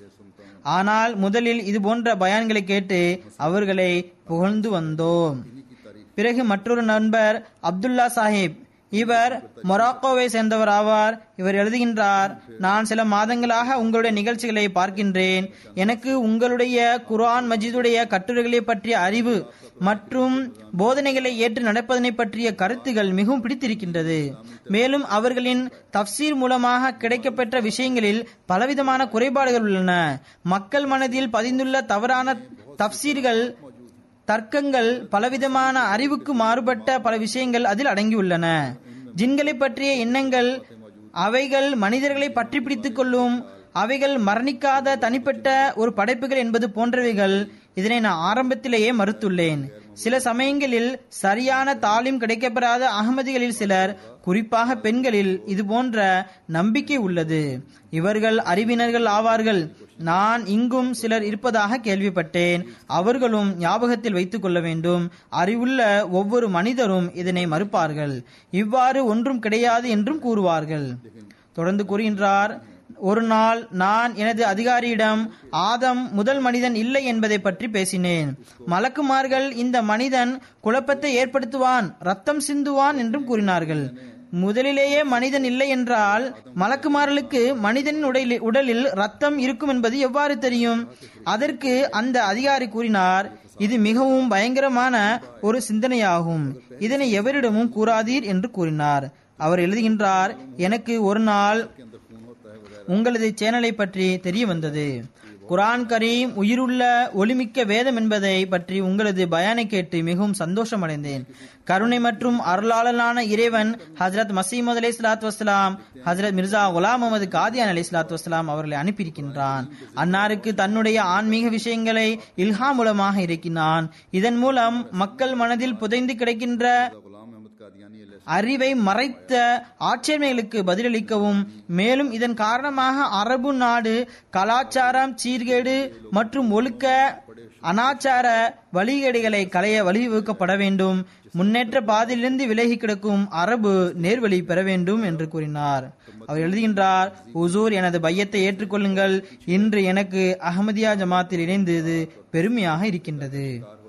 ஆனால் முதலில் இது போன்ற பயான்களை கேட்டு அவர்களை புகழ்ந்து வந்தோம் பிறகு மற்றொரு நண்பர் அப்துல்லா சாஹிப் இவர் மொராக்கோவை சேர்ந்தவர் ஆவார் இவர் எழுதுகின்றார் நான் சில மாதங்களாக உங்களுடைய நிகழ்ச்சிகளை பார்க்கின்றேன் எனக்கு உங்களுடைய குர்ஆன் மஜிதுடைய கட்டுரைகளை பற்றிய அறிவு மற்றும் போதனைகளை ஏற்று நடப்பதனை பற்றிய கருத்துகள் மிகவும் பிடித்திருக்கின்றது மேலும் அவர்களின் தப்சீர் மூலமாக கிடைக்கப்பெற்ற விஷயங்களில் பலவிதமான குறைபாடுகள் உள்ளன மக்கள் மனதில் பதிந்துள்ள தவறான தப்சீர்கள் தர்க்கங்கள் பலவிதமான அறிவுக்கு மாறுபட்ட பல விஷயங்கள் அதில் அடங்கியுள்ளன ஜின்களை பற்றிய எண்ணங்கள் அவைகள் மனிதர்களை பற்றி பிடித்துக் கொள்ளும் அவைகள் மரணிக்காத தனிப்பட்ட ஒரு படைப்புகள் என்பது போன்றவைகள் இதனை நான் ஆரம்பத்திலேயே மறுத்துள்ளேன் சில சமயங்களில் சரியான தாலிம் கிடைக்கப்பெறாத அகமதிகளில் சிலர் குறிப்பாக பெண்களில் இது போன்ற நம்பிக்கை உள்ளது இவர்கள் அறிவினர்கள் ஆவார்கள் நான் இங்கும் சிலர் இருப்பதாக கேள்விப்பட்டேன் அவர்களும் ஞாபகத்தில் வைத்துக் கொள்ள வேண்டும் அறிவுள்ள ஒவ்வொரு மனிதரும் இதனை மறுப்பார்கள் இவ்வாறு ஒன்றும் கிடையாது என்றும் கூறுவார்கள் தொடர்ந்து கூறுகின்றார் ஒரு நாள் நான் எனது அதிகாரியிடம் ஆதம் முதல் மனிதன் இல்லை என்பதை பற்றி பேசினேன் மலக்குமார்கள் இந்த மனிதன் குழப்பத்தை ஏற்படுத்துவான் ரத்தம் சிந்துவான் என்றும் கூறினார்கள் முதலிலேயே மனிதன் இல்லை என்றால் மலக்குமார்களுக்கு மனிதனின் உடலில் உடலில் ரத்தம் இருக்கும் என்பது எவ்வாறு தெரியும் அதற்கு அந்த அதிகாரி கூறினார் இது மிகவும் பயங்கரமான ஒரு சிந்தனையாகும் இதனை எவரிடமும் கூறாதீர் என்று கூறினார் அவர் எழுதுகின்றார் எனக்கு ஒரு நாள் உங்களது சேனலை பற்றி தெரிய வந்தது குரான் கரீம் உயிருள்ள ஒளிமிக்க வேதம் என்பதை பற்றி உங்களது பயானை கேட்டு மிகவும் சந்தோஷம் அடைந்தேன் கருணை மற்றும் அருளாளனான இறைவன் ஹஜரத் மசீமது அலி சலாத் வஸ்லாம் ஹஜரத் மிர்சா குலாம் முகமது காதியான் அலி சலாத் வஸ்லாம் அவர்களை அனுப்பியிருக்கின்றான் அன்னாருக்கு தன்னுடைய ஆன்மீக விஷயங்களை இல்ஹா மூலமாக இருக்கின்றான் இதன் மூலம் மக்கள் மனதில் புதைந்து கிடக்கின்ற गुलाम अहमद कादियानी अलैहि அறிவை மறைத்த ஆட்சேபனைகளுக்கு பதிலளிக்கவும் மேலும் இதன் காரணமாக அரபு நாடு கலாச்சாரம் சீர்கேடு மற்றும் ஒழுக்க அனாச்சார வழிகேடுகளை களைய வழிவகுக்கப்பட வேண்டும் முன்னேற்ற பாதையிலிருந்து விலகி கிடக்கும் அரபு நேர்வழி பெற வேண்டும் என்று கூறினார் அவர் எழுதுகின்றார் உசூர் எனது பையத்தை ஏற்றுக்கொள்ளுங்கள் இன்று எனக்கு அகமதியா ஜமாத்தில் இணைந்தது பெருமையாக இருக்கின்றது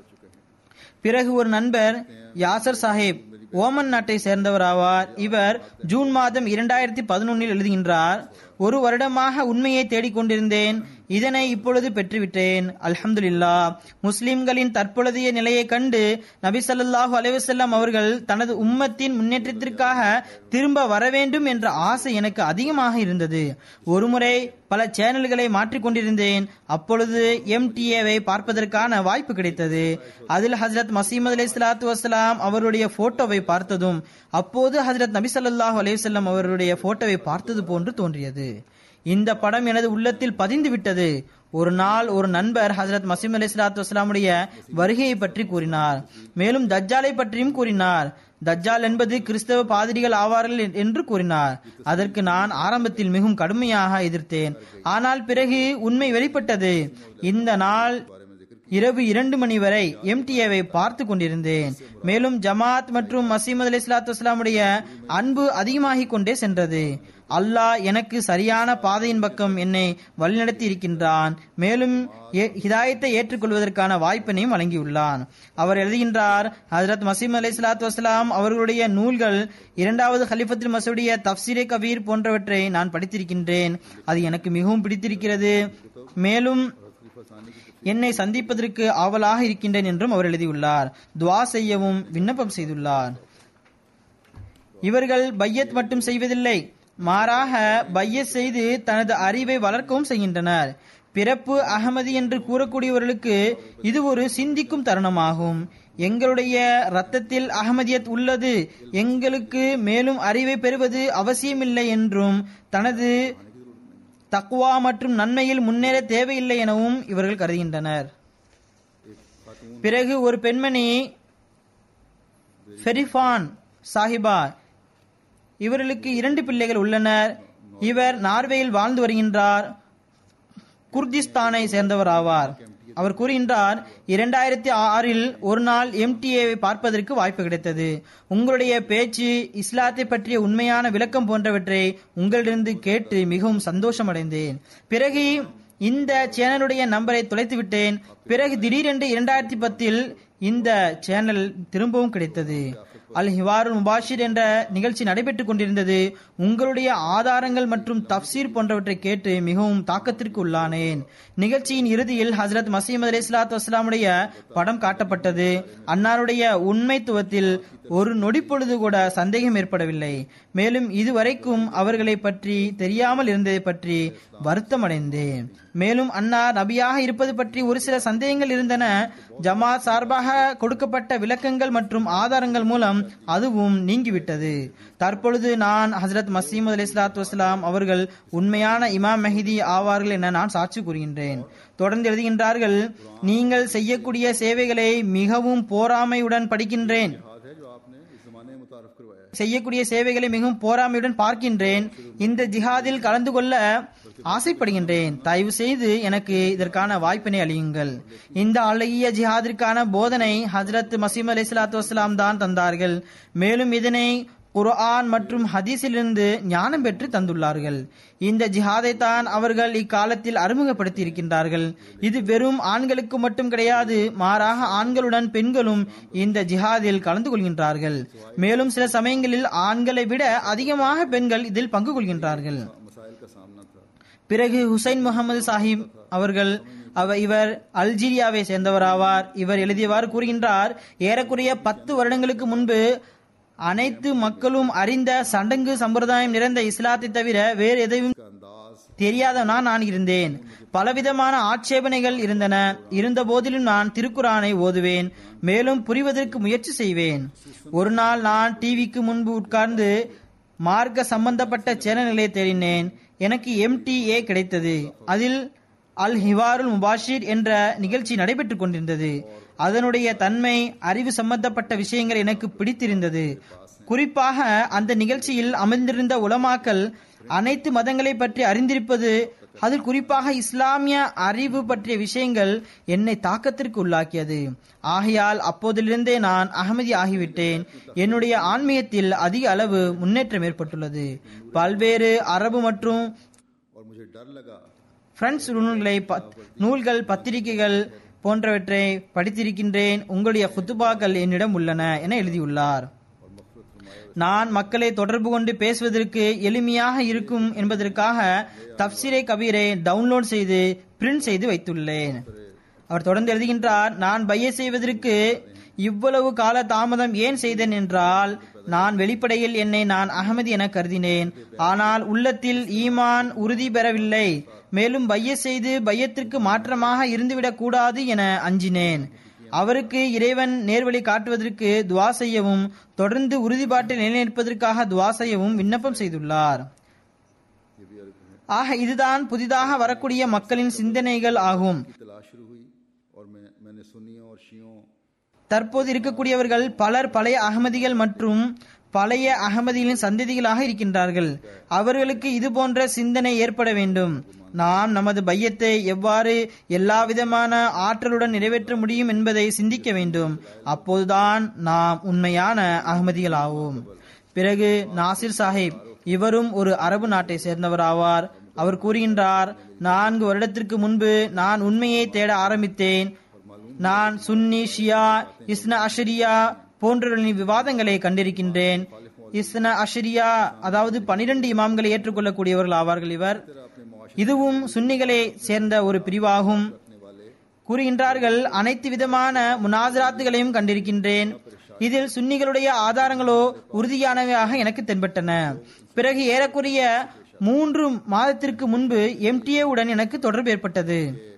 பிறகு ஒரு நண்பர் யாசர் சாஹிப் ஓமன் நாட்டை சேர்ந்தவர் ஆவார் இவர் ஜூன் மாதம் இரண்டாயிரத்தி பதினொன்னில் எழுதுகின்றார் ஒரு வருடமாக உண்மையை தேடிக்கொண்டிருந்தேன் இதனை இப்பொழுது பெற்றுவிட்டேன் அல்ஹம்துலில்லா முஸ்லிம்களின் தற்பொழுதைய நிலையை கண்டு நபி ஸல்லல்லாஹு அலைஹி வஸல்லம் அவர்கள் தனது உம்மத்தின் முன்னேற்றத்திற்காக திரும்ப வர வேண்டும் என்ற ஆசை எனக்கு அதிகமாக இருந்தது ஒருமுறை பல சேனல்களை மாற்றிக்கொண்டிருந்தேன் அப்பொழுது எம்டிஏவை பார்ப்பதற்கான வாய்ப்பு கிடைத்தது அதில் ஹஜரத் மசீமது அலி சலாத்து வசலாம் அவருடைய போட்டோவை பார்த்ததும் அப்போது ஹஜரத் நபி ஸல்லல்லாஹு அலைஹி வஸல்லம் அவருடைய போட்டோவை பார்த்தது போன்று தோன்றியது இந்த படம் எனது உள்ளத்தில் பதிந்து விட்டது ஒரு நாள் ஒரு நண்பர் ஹசரத் மசீம் அலி சலாத்து வஸ்லாமுடைய வருகையை பற்றி கூறினார் மேலும் தஜ்ஜாலை பற்றியும் கூறினார் தஜ்ஜால் என்பது கிறிஸ்தவ பாதிரிகள் ஆவார்கள் என்று கூறினார் அதற்கு நான் ஆரம்பத்தில் மிகவும் கடுமையாக எதிர்த்தேன் ஆனால் பிறகு உண்மை வெளிப்பட்டது இந்த நாள் இரவு இரண்டு மணி வரை எம்டிஏவை பார்த்து கொண்டிருந்தேன் மேலும் ஜமாத் மற்றும் மசீமது அலி சலாத்து வஸ்லாமுடைய அன்பு அதிகமாகிக் கொண்டே சென்றது அல்லாஹ் எனக்கு சரியான பாதையின் பக்கம் என்னை வழிநடத்தி இருக்கின்றான் மேலும் ஏ- ஹிதாயத்தை ஏற்றுக்கொள்வதற்கான வாய்ப்பினையும் வழங்கியுள்ளான் அவர் எழுதுகின்றார் ஹஜரத் மசீம் அலி சலாத்து வஸ்லாம் அவர்களுடைய நூல்கள் இரண்டாவது ஹலிஃபத்துல் மசூடைய தப்சீரே கபீர் போன்றவற்றை நான் படித்திருக்கின்றேன் அது எனக்கு மிகவும் பிடித்திருக்கிறது மேலும் என்னை சந்திப்பதற்கு ஆவலாக இருக்கின்றேன் என்றும் அவர் எழுதியுள்ளார் துவா செய்யவும் விண்ணப்பம் செய்துள்ளார் இவர்கள் பையத் மட்டும் செய்வதில்லை மாறாக பையத் செய்து தனது அறிவை வளர்க்கவும் செய்கின்றனர் பிறப்பு அகமதி என்று கூறக்கூடியவர்களுக்கு இது ஒரு சிந்திக்கும் தருணமாகும் எங்களுடைய ரத்தத்தில் அகமதியத் உள்ளது எங்களுக்கு மேலும் அறிவை பெறுவது அவசியமில்லை என்றும் தனது தக்வா மற்றும் நன்மையில் முன்னேற தேவையில்லை எனவும் இவர்கள் கருதுகின்றனர் பிறகு ஒரு பெண்மணி ஃபெரிஃபான் சாஹிபா இவர்களுக்கு இரண்டு பிள்ளைகள் உள்ளனர் இவர் நார்வேயில் வாழ்ந்து வருகின்றார் குர்திஸ்தானை சேர்ந்தவர் ஆவார் அவர் கூறுகின்றார் இரண்டாயிரத்தி ஆறில் ஒரு நாள் எம்டிஏவை பார்ப்பதற்கு வாய்ப்பு கிடைத்தது உங்களுடைய பேச்சு இஸ்லாத்தை பற்றிய உண்மையான விளக்கம் போன்றவற்றை உங்களிடந்து கேட்டு மிகவும் சந்தோஷம் அடைந்தேன் பிறகு இந்த சேனலுடைய நம்பரை தொலைத்து விட்டேன் பிறகு திடீரென்று இரண்டாயிரத்தி பத்தில் இந்த சேனல் திரும்பவும் கிடைத்தது அல் ஹிவாருல் முபாஷிர் என்ற நிகழ்ச்சி நடைபெற்றுக் கொண்டிருந்தது உங்களுடைய ஆதாரங்கள் மற்றும் தப்சீர் போன்றவற்றை கேட்டு மிகவும் தாக்கத்திற்கு உள்ளானேன் நிகழ்ச்சியின் இறுதியில் ஹசரத் மசீமது அலி சலாத்து வஸ்லாமுடைய படம் காட்டப்பட்டது அன்னாருடைய உண்மைத்துவத்தில் ஒரு நொடி பொழுது கூட சந்தேகம் ஏற்படவில்லை மேலும் இதுவரைக்கும் அவர்களை பற்றி தெரியாமல் இருந்ததை பற்றி வருத்தமடைந்தேன் மேலும் அன்னார் நபியாக இருப்பது பற்றி ஒரு சில சந்தேகங்கள் இருந்தன ஜமாத் சார்பாக கொடுக்கப்பட்ட விளக்கங்கள் மற்றும் ஆதாரங்கள் மூலம் அதுவும் நீங்கிவிட்டது தற்பொழுது நான் ஹசரத் மசீமது அலி இஸ்லாத்து வஸ்லாம் அவர்கள் உண்மையான இமாம் மெஹதி ஆவார்கள் என நான் சாட்சி கூறுகின்றேன் தொடர்ந்து எழுதுகின்றார்கள் நீங்கள் செய்யக்கூடிய சேவைகளை மிகவும் போராமையுடன் படிக்கின்றேன் हाथ है जो आपने इस जमाने में मुतारफ करवाया है செய்யக்கூடிய சேவைகளை மிகவும் போராமையுடன் பார்க்கின்றேன் இந்த ஜிஹாதில் கலந்து கொள்ள ஆசைப்படுகின்றேன் தயவு செய்து எனக்கு இதற்கான வாய்ப்பினை அளியுங்கள் இந்த அழகிய ஜிஹாதிற்கான போதனை ஹஜரத் மசீம் அலி சலாத்து வசலாம் தான் தந்தார்கள் மேலும் இதனை குர்ஆன் மற்றும் ஹதீஸிலிருந்து ஞானம் பெற்று தந்துள்ளார்கள் இந்த ஜிஹாதை தான் அவர்கள் இக்காலத்தில் அறிமுகப்படுத்தி இருக்கின்றார்கள் இது வெறும் ஆண்களுக்கு மட்டும் கிடையாது மாறாக ஆண்களுடன் பெண்களும் இந்த ஜிஹாதில் கலந்து கொள்கின்றார்கள் மேலும் சில சமயங்களில் ஆண்களை விட அதிகமாக பெண்கள் இதில் பங்கு கொள்கின்றார்கள் मसाइल का सामना था பிறகு ஹுசைன் முகமது சாஹிப் அவர்கள் அவ இவர் அல்ஜீரியாவை சேர்ந்தவராவார் இவர் எழுதியவாறு கூறுகின்றார் ஏறக்குறைய பத்து வருடங்களுக்கு முன்பு அனைத்து மக்களும் அறிந்த சடங்கு சம்பிரதாயம் நிறைந்த இஸ்லாத்தை தவிர வேறு எதையும் का अंदाज தெரியாதவனா நான் இருந்தேன் பலவிதமான ஆட்சேபனைகள் இருந்தன இருந்த போதிலும் நான் திருக்குரானை ஓதுவேன் மேலும் புரிவதற்கு முயற்சி செய்வேன் ஒரு நாள் நான் டிவிக்கு முன்பு உட்கார்ந்து மார்க்க சம்பந்தப்பட்ட சேனல்களை தேடினேன் எனக்கு எம்டிஏ கிடைத்தது அதில் அல் ஹிவாருல் முபாஷிர் என்ற நிகழ்ச்சி நடைபெற்றுக் கொண்டிருந்தது அதனுடைய தன்மை அறிவு சம்பந்தப்பட்ட விஷயங்கள் எனக்கு பிடித்திருந்தது குறிப்பாக அந்த நிகழ்ச்சியில் அமர்ந்திருந்த உலமாக்கள் அனைத்து மதங்களை பற்றி அறிந்திருப்பது அதில் குறிப்பாக இஸ்லாமிய அறிவு பற்றிய விஷயங்கள் என்னை தாக்கத்திற்கு உள்ளாக்கியது ஆகையால் அப்போதிலிருந்தே நான் அகமதி ஆகிவிட்டேன் என்னுடைய ஆன்மீகத்தில் அதிக அளவு முன்னேற்றம் ஏற்பட்டுள்ளது பல்வேறு அரபு மற்றும் और मुझे डर लगा பிரெஞ்சு நூல்களை ப- நூல்கள் பத்திரிகைகள் போன்றவற்றை படித்திருக்கின்றேன் உங்களுடைய குத்துபாக்கள் என்னிடம் உள்ளன என எழுதியுள்ளார் நான் மக்களை தொடர்பு கொண்டு பேசுவதற்கு எளிமையாக இருக்கும் என்பதற்காக தப்சிரை கபீரை டவுன்லோட் செய்து பிரிண்ட் செய்து வைத்துள்ளேன் அவர் தொடர்ந்து எழுதுகின்றார் நான் பைய செய்வதற்கு இவ்வளவு கால தாமதம் ஏன் செய்தேன் என்றால் நான் வெளிப்படையில் என்னை நான் அகமதி என கருதினேன் ஆனால் உள்ளத்தில் ஈமான் உறுதி பெறவில்லை மேலும் பைய செய்து பையத்திற்கு மாற்றமாக இருந்துவிடக் கூடாது என அஞ்சினேன் அவருக்கு இறைவன் நேர்வழி காட்டுவதற்கு துவா செய்யவும் தொடர்ந்து உறுதிப்பாட்டில் நிலைநிற்பதற்காக துவா செய்யவும் விண்ணப்பம் செய்துள்ளார் ஆக இதுதான் புதிதாக வரக்கூடிய மக்களின் சிந்தனைகள் ஆகும் की तलाश शुरू हुई और मैं मैंने सुन्नियों और शियों தற்போது இருக்கக்கூடியவர்கள் பலர் பழைய அகமதிகள் மற்றும் பழைய அகமதிகளின் சந்ததிகளாக இருக்கின்றார்கள் அவர்களுக்கு இது போன்ற சிந்தனை ஏற்பட வேண்டும் நாம் நமது பையத்தை எவ்வாறு எல்லா விதமான ஆற்றலுடன் நிறைவேற்ற முடியும் என்பதை சிந்திக்க வேண்டும் அப்போதுதான் நாம் உண்மையான அகமதிகளாவோம் பிறகு நாசிர் சாஹிப் இவரும் ஒரு அரபு நாட்டை சேர்ந்தவராவார் அவர் கூறுகின்றார் நான்கு வருடத்திற்கு முன்பு நான் உண்மையை தேட ஆரம்பித்தேன் நான் சுன்னி ஷியா இஸ்ன அஷரியா போன்றவர்களின் விவாதங்களை கண்டிருக்கின்றேன் இஸ்ன அஷரியா அதாவது பனிரெண்டு இமாம்களை ஏற்றுக்கொள்ளக்கூடியவர்கள் ஆவார்கள் இவர் இதுவும் சுன்னிகளை சேர்ந்த ஒரு பிரிவாகும் கூறுகின்றார்கள் அனைத்து விதமான முனாசராத்துகளையும் கண்டிருக்கின்றேன் இதில் சுன்னிகளுடைய ஆதாரங்களோ உறுதியானவையாக எனக்கு தென்பட்டன பிறகு ஏறக்குறைய மூன்று மாதத்திற்கு முன்பு எம்டிஏ உடன் எனக்கு தொடர்பு ஏற்பட்டது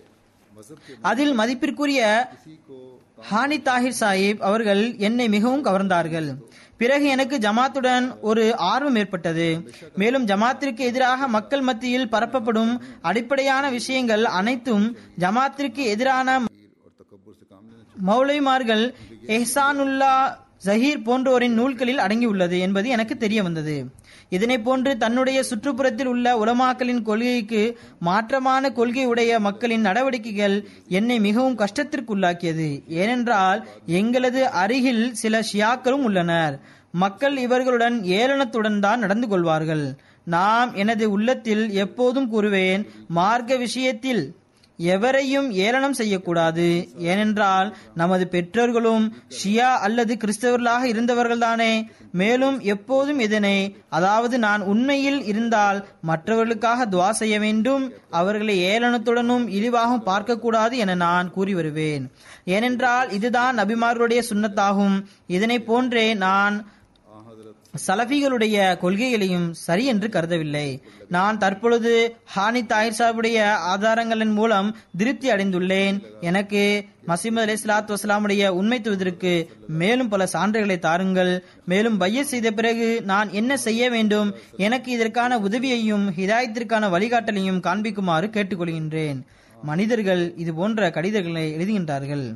அதில் மதிப்பிற்குரிய ஹானி தாஹிர் சாஹிப் அவர்கள் என்னை மிகவும் கவர்ந்தார்கள் பிறகு எனக்கு ஜமாத்துடன் ஒரு ஆர்வம் ஏற்பட்டது மேலும் ஜமாத்திற்கு எதிராக மக்கள் மத்தியில் பரப்பப்படும் அடிப்படையான விஷயங்கள் அனைத்தும் ஜமாத்திற்கு எதிரான और तकबर से काम लेना மௌலைமார்கள் எஹ்சானுல்லா ஜஹீர் போன்றோரின் நூல்களில் அடங்கியுள்ளது என்பது எனக்கு தெரிய வந்தது இதனை போன்று தன்னுடைய சுற்றுப்புறத்தில் உள்ள உலமாக்களின் கொள்கைக்கு மாற்றமான கொள்கை உடைய மக்களின் நடவடிக்கைகள் என்னை மிகவும் கஷ்டத்திற்குள்ளாக்கியது ஏனென்றால் எங்களது அருகில் சில ஷியாக்களும் உள்ளனர் மக்கள் இவர்களுடன் ஏளனத்துடன் தான் நடந்து கொள்வார்கள் நாம் எனது உள்ளத்தில் எப்போதும் கூறுவேன் மார்க்க விஷயத்தில் எவரையும் ஏளனம் செய்யக்கூடாது ஏனென்றால் நமது பெற்றோர்களும் ஷியா அல்லது கிறிஸ்தவர்களாக இருந்தவர்கள்தானே மேலும் எப்போதும் இதனை அதாவது நான் உண்மையில் இருந்தால் மற்றவர்களுக்காக துவா செய்ய வேண்டும் அவர்களை ஏளனத்துடனும் இழிவாகவும் பார்க்கக்கூடாது என நான் கூறி வருவேன் ஏனென்றால் இதுதான் நபிமார்களுடைய சுன்னத்தாகும் இதனை போன்றே நான் சலஃபிகளுடைய கொள்கைகளையும் சரி என்று கருதவில்லை நான் தற்பொழுது ஹானி தாயிர் சாஹிபுடைய ஆதாரங்களின் மூலம் திருப்தி அடைந்துள்ளேன் எனக்கு மசீமது அலி சலாத்து வசலாமுடைய உண்மை தூதருக்கு மேலும் பல சான்றுகளை தாருங்கள் மேலும் பைய செய்த பிறகு நான் என்ன செய்ய வேண்டும் எனக்கு இதற்கான உதவியையும் ஹிதாயத்திற்கான வழிகாட்டலையும் காண்பிக்குமாறு கேட்டுக்கொள்கின்றேன் மனிதர்கள் இது போன்ற கடிதங்களை எழுதுகின்றார்கள்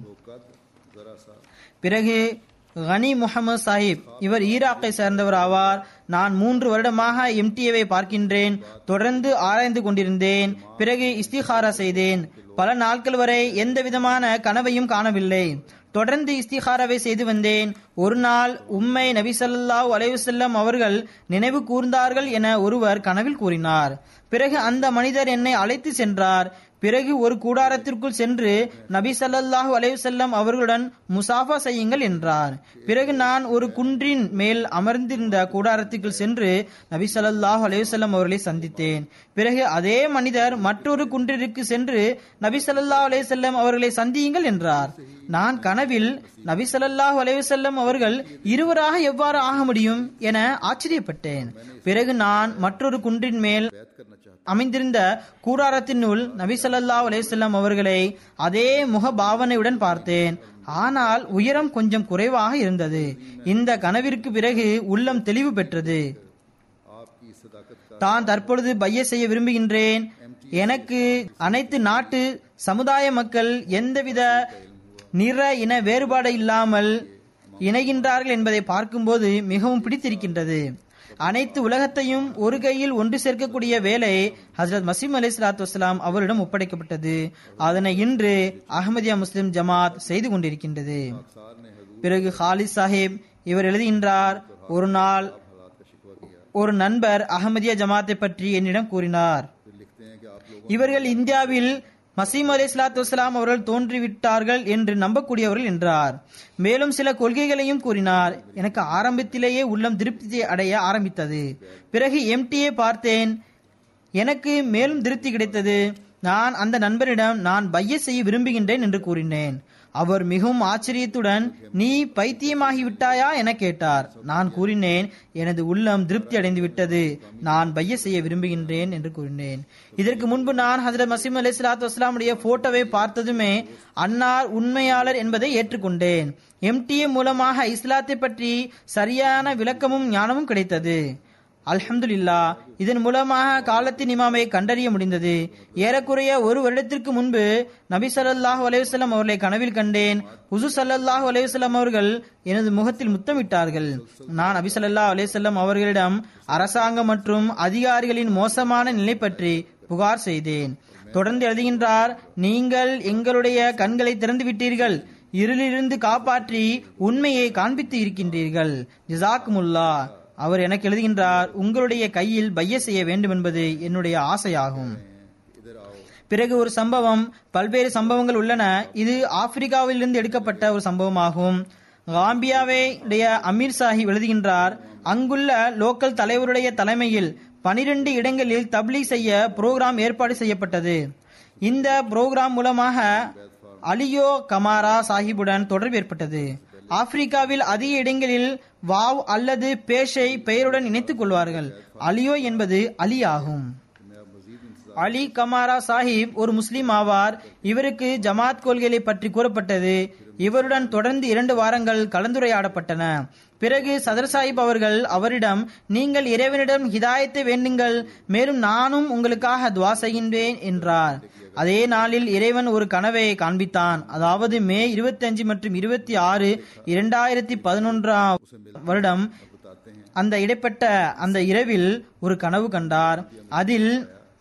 பிறகு கனி முகமது சாஹிப் இவர் ஈராக்கை சேர்ந்தவர் ஆவார் நான் மூன்று வருடமாக எம்டிஏவை பார்க்கின்றேன் தொடர்ந்து ஆராய்ந்து கொண்டிருந்தேன் பிறகு இஸ்திகாரா செய்தேன் பல நாட்கள் வரை எந்த விதமான கனவையும் காணவில்லை தொடர்ந்து இஸ்திகாராவை செய்து வந்தேன் ஒரு நாள் உம்மை நபி ஸல்லல்லாஹு அலைஹி வஸல்லம் அவர்கள் நினைவு கூர்ந்தார்கள் என ஒருவர் கனவில் கூறினார் பிறகு அந்த மனிதர் என்னை அழைத்து சென்றார் பிறகு ஒரு கூடாரத்திற்குள் சென்று நபி ஸல்லல்லாஹு அலைஹி வஸல்லம் அவர்களுடன் முசாஃபா செய்யுங்கள் என்றார் பிறகு நான் ஒரு குன்றின் மேல் அமர்ந்திருந்த கூடாரத்திற்குள் சென்று நபி ஸல்லல்லாஹு அலைஹி வஸல்லம் அவர்களை சந்தித்தேன் பிறகு அதே மனிதர் மற்றொரு குன்றிற்கு சென்று நபி ஸல்லல்லாஹு அலைஹி வஸல்லம் அவர்களை சந்தியுங்கள் என்றார் நான் கனவில் நபி ஸல்லல்லாஹு அலைஹி வஸல்லம் அவர்கள் இருவராக எவ்வாறு ஆக முடியும் என ஆச்சரியப்பட்டேன் பிறகு நான் மற்றொரு குன்றின் மேல் அமைந்திருந்த கூடாரத்தினுள் நபி ஸல்லல்லாஹு அலைஹி வஸல்லம் அவர்களை அதே முக பாவனையுடன் பார்த்தேன் ஆனால் உயரம் கொஞ்சம் குறைவாக இருந்தது இந்த கனவிற்கு பிறகு உள்ளம் தெளிவு பெற்றது आपकी सदाकत का தான் தற்பொழுது பைய செய்ய விரும்புகின்றேன் எனக்கு அனைத்து நாட்டு சமுதாய மக்கள் எந்தவித நிற இன வேறுபாடு இல்லாமல் இணைகின்றார்கள் என்பதை பார்க்கும்போது மிகவும் பிடித்திருக்கின்றது அனைத்து உலகத்தையும் ஒரு கையில் ஒன்று சேர்க்கக்கூடிய வேலை ஹசரத் மசீம் அலி சலாத்து வசலாம் அவரிடம் ஒப்படைக்கப்பட்டது அதனை இன்று அகமதியா முஸ்லிம் ஜமாத் செய்து கொண்டிருக்கின்றது பிறகு ஹாலித் சாஹிப் இவர் எழுதுகின்றார் ஒரு நாள் ஒரு நண்பர் அகமதியா ஜமாத்தை பற்றி என்னிடம் கூறினார் लिखते हैं कि आप लोग இவர்கள் இந்தியாவில் மசீம் அலி சலாத்து வசலாம் அவர்கள் தோன்றிவிட்டார்கள் என்று நம்பக்கூடியவர்கள் என்றார் மேலும் சில கொள்கைகளையும் கூறினார் எனக்கு ஆரம்பத்திலேயே உள்ளம் திருப்தி அடைய ஆரம்பித்தது பிறகு எம்டிஏ பார்த்தேன் எனக்கு மேலும் திருப்தி கிடைத்தது நான் அந்த நண்பரிடம் நான் பைய செய்ய விரும்புகின்றேன் என்று கூறினேன் அவர் மிகவும் ஆச்சரியத்துடன் நீ பைத்தியமாகி விட்டாயா என கேட்டார் நான் கூறினேன் எனது உள்ளம் திருப்தி அடைந்து விட்டது நான் பைய செய்ய விரும்புகின்றேன் என்று கூறினேன் இதற்கு முன்பு நான் ஹசரத் மசீம் அலி சலாத்து வஸ்லாமுடைய போட்டோவை பார்த்ததுமே அன்னார் உண்மையாளர் என்பதை ஏற்றுக்கொண்டேன் எம்டிஏ மூலமாக இஸ்லாத்தை பற்றி சரியான விளக்கமும் ஞானமும் கிடைத்தது அல்ஹம்துலில்லா இதன் மூலமாக காலத்தின் இமாமை கண்டறிய முடிந்தது ஏறக்குறைய ஒரு வருடத்திற்கு முன்பு நபி ஸல்லல்லாஹு அலைஹி வஸல்லம் அவர்களை கனவில் கண்டேன் ஹுசு ஸல்லல்லாஹு அலைஹி வஸல்லம் அவர்கள் எனது முகத்தில் முத்தமிட்டார்கள் நான் நபி ஸல்லல்லாஹு அலைஹி வஸல்லம் அவர்களிடம் அரசாங்கம் மற்றும் அதிகாரிகளின் மோசமான நிலை பற்றி புகார் செய்தேன் தொடர்ந்து எழுதுகின்றார் நீங்கள் எங்களுடைய கண்களை திறந்து விட்டீர்கள் இருளிலிருந்து காப்பாற்றி உண்மையை காண்பித்து இருக்கின்றீர்கள் ஜிசாக்குமுல்லா அவர் எனக்கு எழுதுகின்றார் உங்களுடைய கையில் பைய செய்ய வேண்டும் என்பது என்னுடைய ஆசையாகும் பிறகு ஒரு சம்பவம் பல்வேறு சம்பவங்கள் உள்ளன இது ஆப்பிரிக்காவிலிருந்து எடுக்கப்பட்ட ஒரு சம்பவமாகும் காம்பியாவுடைய அமீர் சாஹிப் எழுதுகின்றார் அங்குள்ள லோக்கல் தலைவருடைய தலைமையில் பனிரெண்டு இடங்களில் தப்லீக் செய்ய புரோகிராம் ஏற்பாடு செய்யப்பட்டது இந்த புரோகிராம் மூலமாக அலியோ கமாரா சாஹிபுடன் தொடர்பு ஏற்பட்டது ஆப்பிரிக்காவில் அதிக இடங்களில் வாவ் அல்லது பேஷை பெயருடன் இணைத்துக் கொள்வார்கள் அலியோ என்பது அலி ஆகும் அலி கமாரா சாஹிப் ஒரு முஸ்லிம் ஆவார் இவருக்கு ஜமாத் கொள்கைகளை பற்றி கூறப்பட்டது இவருடன் தொடர்ந்து இரண்டு வாரங்கள் கலந்துரையாடப்பட்டன பிறகு சதர் சாஹிப் அவர்கள் அவரிடம் நீங்கள் இறைவனிடம் ஹிதாயத்தை வேண்டுங்கள் மேலும் நானும் உங்களுக்காக துவா செய்கின்றேன் என்றார் அதே நாளில் இறைவன் ஒரு கனவை காண்பித்தான் அதாவது மே இருபத்தி அஞ்சு மற்றும் இருபத்தி ஆறு இரண்டாயிரத்தி பதினொன்றாம் வருடம் அந்த இடைப்பட்ட அந்த இரவில் ஒரு கனவு கண்டார் அதில்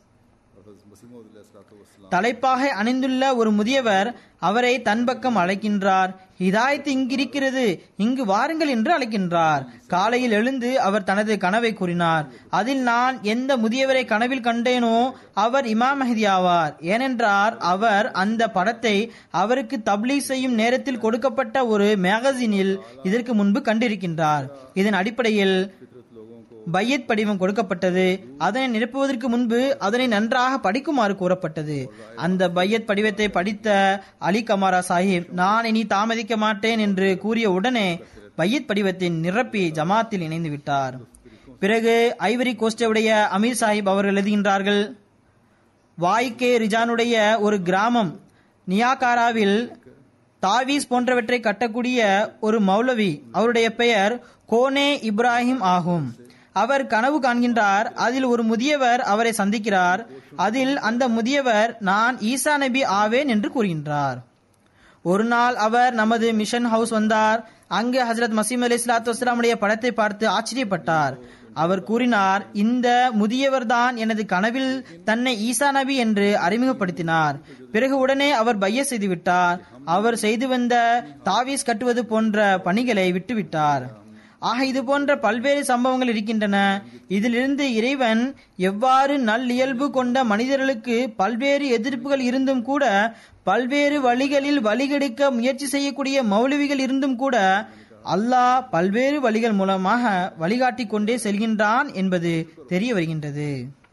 தலைப்பாக அணிந்துள்ள ஒரு முதியவர் அவரை தன் பக்கம் அழைக்கின்றார் ஹிதாயத் இங்கிருக்கிறது இங்கு வாருங்கள் என்று அழைக்கின்றார் காலையில் எழுந்து அவர் தனது கனவை கூறினார் அதில் நான் எந்த முதியவரை கனவில் கண்டேனோ அவர் இமாம் மஹதி ஆவார் ஏனென்றார் அவர் அந்த படத்தை அவருக்கு தப்லீக் செய்யும் நேரத்தில் கொடுக்கப்பட்ட ஒரு மேகசினில் இதற்கு முன்பு கண்டிருக்கின்றார் இதன் அடிப்படையில் பையத் படிவம் கொடுக்கப்பட்டது அதனை நிரப்புவதற்கு முன்பு அதனை நன்றாக படிக்குமாறு கூறப்பட்டது அந்த பையத் படிவத்தை படித்த அலி கமாரா சாஹிப் நான் இனி தாமதிக்க மாட்டேன் என்று கூறிய உடனே பையத் படிவத்தின் நிரப்பி ஜமாத்தில் இணைந்து விட்டார் பிறகு ஐவரி கோஸ்டவுடைய அமீர் சாஹிப் அவர்கள் எழுதுகின்றார்கள் வாய்கே ரிஜானுடைய ஒரு கிராமம் நியாகாராவில் தாவீஸ் போன்றவற்றை கட்டக்கூடிய ஒரு மௌலவி அவருடைய பெயர் கோனே இப்ராஹிம் ஆகும் அவர் கனவு காண்கின்றார் அதில் ஒரு முதியவர் அவரை சந்திக்கிறார் அதில் அந்த முதியவர் நான் ஈசா நபி ஆவேன் என்று கூறுகின்றார் ஒரு நாள் அவர் நமது மிஷன் ஹவுஸ் வந்தார் அங்கு ஹசரத் மசீம் அலி இஸ்லாத்து வஸ்லாமுடைய படத்தை பார்த்து ஆச்சரியப்பட்டார் அவர் கூறினார் இந்த முதியவர்தான் எனது கனவில் தன்னை ஈசா நபி என்று அறிமுகப்படுத்தினார் பிறகு உடனே அவர் பைய செய்துவிட்டார் அவர் செய்து வந்த தாவீஸ் கட்டுவது போன்ற பணிகளை விட்டுவிட்டார் ஆக இது போன்ற பல்வேறு சம்பவங்கள் இருக்கின்றன இதிலிருந்து இறைவன் எவ்வாறு நல்லியல்பு கொண்ட மனிதர்களுக்கு பல்வேறு எதிர்ப்புகள் இருந்தும் கூட பல்வேறு வழிகளில் வழிகெடுக்க முயற்சி செய்யக்கூடிய மௌலவிகள் இருந்தும் கூட அல்லாஹ் பல்வேறு வழிகள் மூலமாக வழிகாட்டி கொண்டே செல்கின்றான் என்பது தெரிய வருகின்றது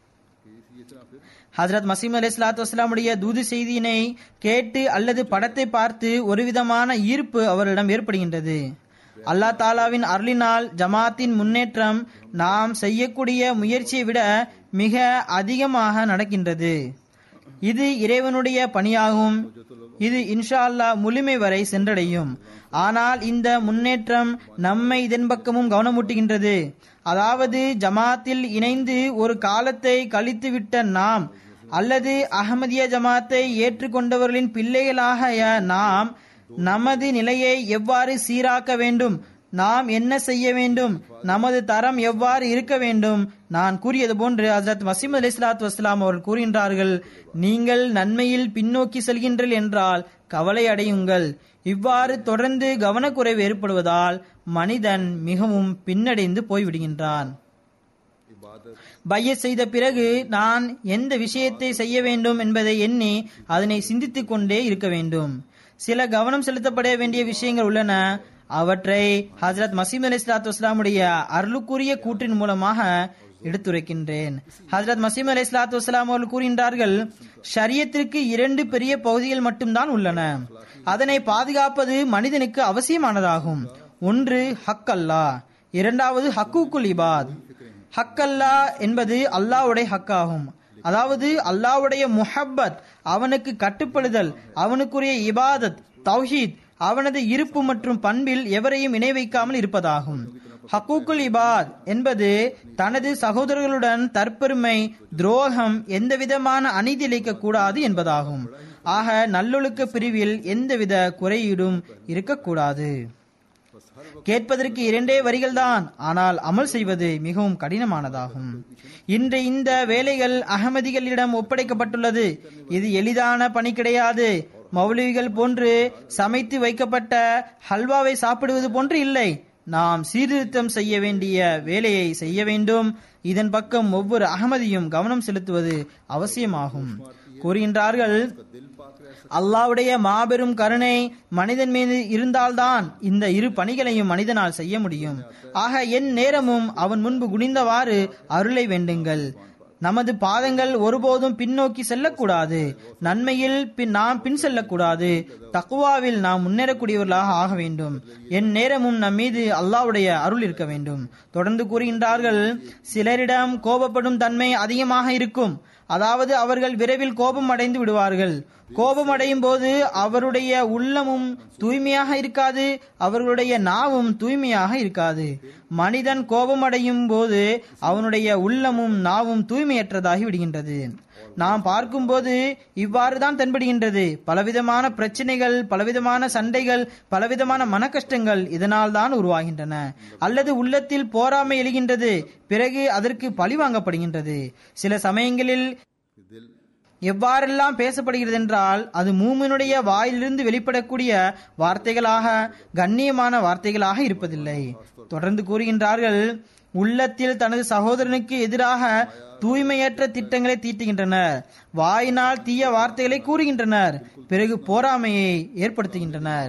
ஹஜரத் மசீம் அலி இஸ்லாத்து வஸ்லாமுடைய தூது செய்தியினை கேட்டு அல்லது படத்தை பார்த்து ஒரு விதமான ஈர்ப்பு அவரிடம் ஏற்படுகின்றது அல்லா தாலாவின் அருளினால் ஜமாத்தின் முன்னேற்றம் நாம் செய்யக்கூடிய முயற்சியை விட மிக அதிகமாக நடக்கின்றது இது இறைவனுடைய பணியாகும் இது இன்ஷா அல்லாஹ் முழுமை வரை சென்றடையும் ஆனால் இந்த முன்னேற்றம் நம்மை இதன் பக்கமும் கவனமூட்டுகின்றது அதாவது ஜமாத்தில் இணைந்து ஒரு காலத்தை கழித்துவிட்ட நாம் அல்லது அகமதிய ஜமாத்தை ஏற்றுக்கொண்டவர்களின் பிள்ளைகளாக நாம் நமது நிலையை எவ்வாறு சீராக்க வேண்டும் நாம் என்ன செய்ய வேண்டும் நமது தரம் எவ்வாறு இருக்க வேண்டும் நான் கூறியது போன்று ஹசரத் வசீம் அலி இஸ்லாத்து வஸ்லாம் அவர்கள் கூறுகின்றார்கள் நீங்கள் நன்மையில் பின்னோக்கி செல்கின்றீர்கள் என்றால் கவலை அடையுங்கள் இவ்வாறு தொடர்ந்து கவனக்குறைவு ஏற்படுவதால் மனிதன் மிகவும் பின்னடைந்து போய்விடுகின்றான் பைய செய்த பிறகு நான் எந்த விஷயத்தை செய்ய வேண்டும் என்பதை எண்ணி அதனை சிந்தித்துக் கொண்டே இருக்க வேண்டும் சில கவனம் செலுத்தப்பட வேண்டிய விஷயங்கள் உள்ளன அவற்றை ஹசரத் மசீம் அலி இஸ்லாத்து வஸ்லாமுடைய அருளுக்குரிய கூற்றின் மூலமாக எடுத்துரைக்கின்றேன் ஹசரத் மசீம் அலி இஸ்லாத்து வஸ்லாம் அவர்கள் கூறுகின்றார்கள் ஷரியத்திற்கு இரண்டு பெரிய பகுதிகள் மட்டும்தான் உள்ளன அதனை பாதுகாப்பது மனிதனுக்கு அவசியமானதாகும் ஒன்று ஹக் அல்லா இரண்டாவது ஹக்கூக்குல் இபாத் ஹக் அல்லா என்பது அல்லாவுடைய ஹக்காகும் அதாவது அல்லாவுடைய முஹப்பத் அவனுக்கு கட்டுப்படுதல் அவனுக்குரிய இபாதத் தௌஹீத் அவனது இருப்பு மற்றும் பண்பில் எவரையும் இணை வைக்காமல் இருப்பதாகும் ஹக்கூக்குல் இபாத் என்பது தனது சகோதரர்களுடன் தற்பெருமை துரோகம் எந்தவிதமான அநீதி இழைக்க கூடாது என்பதாகும் ஆக நல்லொழுக்க பிரிவில் எந்தவித குறையீடும் இருக்கக்கூடாது கேட்பதற்கு இரண்டே வரிகள்தான் ஆனால் அமல் செய்வது மிகவும் கடினமானதாகும் இன்று இந்த வேலைகள் அகமதிகளிடம் ஒப்படைக்கப்பட்டுள்ளது இது எளிதான பணி கிடையாது மௌலவிகள் போன்று சமைத்து வைக்கப்பட்ட ஹல்வாவை சாப்பிடுவது போன்று இல்லை நாம் சீர்திருத்தம் செய்ய வேண்டிய வேலையை செய்ய வேண்டும் இதன் பக்கம் ஒவ்வொரு அகமதியும் கவனம் செலுத்துவது அவசியமாகும் கூறுகின்றார்கள் அல்லாவுடைய மாபெரும் கருணை மனிதன் மீது இருந்தால்தான் இந்த இரு பணிகளையும் மனிதனால் செய்ய முடியும் ஆக என் நேரமும் அவன் முன்பு குனிந்தவாறு அருளை வேண்டுங்கள் நமது பாதங்கள் ஒருபோதும் பின்னோக்கி செல்லக்கூடாது நன்மையில் பின் நாம் பின் செல்லக்கூடாது தக்குவாவில் நாம் முன்னேறக்கூடியவர்களாக ஆக வேண்டும் என் நேரமும் நம் மீது அல்லாவுடைய அருள் இருக்க வேண்டும் தொடர்ந்து கூறுகின்றார்கள் சிலரிடம் கோபப்படும் தன்மை அதிகமாக இருக்கும் அதாவது அவர்கள் விரைவில் கோபம் அடைந்து விடுவார்கள் கோபம் அடையும் போது அவருடைய உள்ளமும் தூய்மையாக இருக்காது அவர்களுடைய நாவும் தூய்மையாக இருக்காது மனிதன் கோபம் அடையும் போது அவனுடைய உள்ளமும் நாவும் தூய்மையற்றதாகி விடுகின்றது நாம் பார்க்கும்போது இவ்வாறு தான் தென்படுகின்றது பலவிதமான பிரச்சனைகள் பலவிதமான சண்டைகள் பலவிதமான மன கஷ்டங்கள் இதனால் தான் உருவாகின்றன அல்லது உள்ளத்தில் போராமை எழுகின்றது பிறகு அதற்கு பழி வாங்கப்படுகின்றது சில சமயங்களில் எவ்வாறெல்லாம் பேசப்படுகிறது என்றால் அது மூமினுடைய வாயிலிருந்து வெளிப்படக்கூடிய வார்த்தைகளாக கண்ணியமான வார்த்தைகளாக இருப்பதில்லை தொடர்ந்து கூறுகின்றார்கள் உள்ளத்தில் தனது சகோதரனுக்கு எதிராக தூய்மையற்ற திட்டங்களை தீட்டுகின்றனர் வாயினால் தீய வார்த்தைகளை கூறுகின்றனர் பிறகு போராமையை ஏற்படுத்துகின்றனர்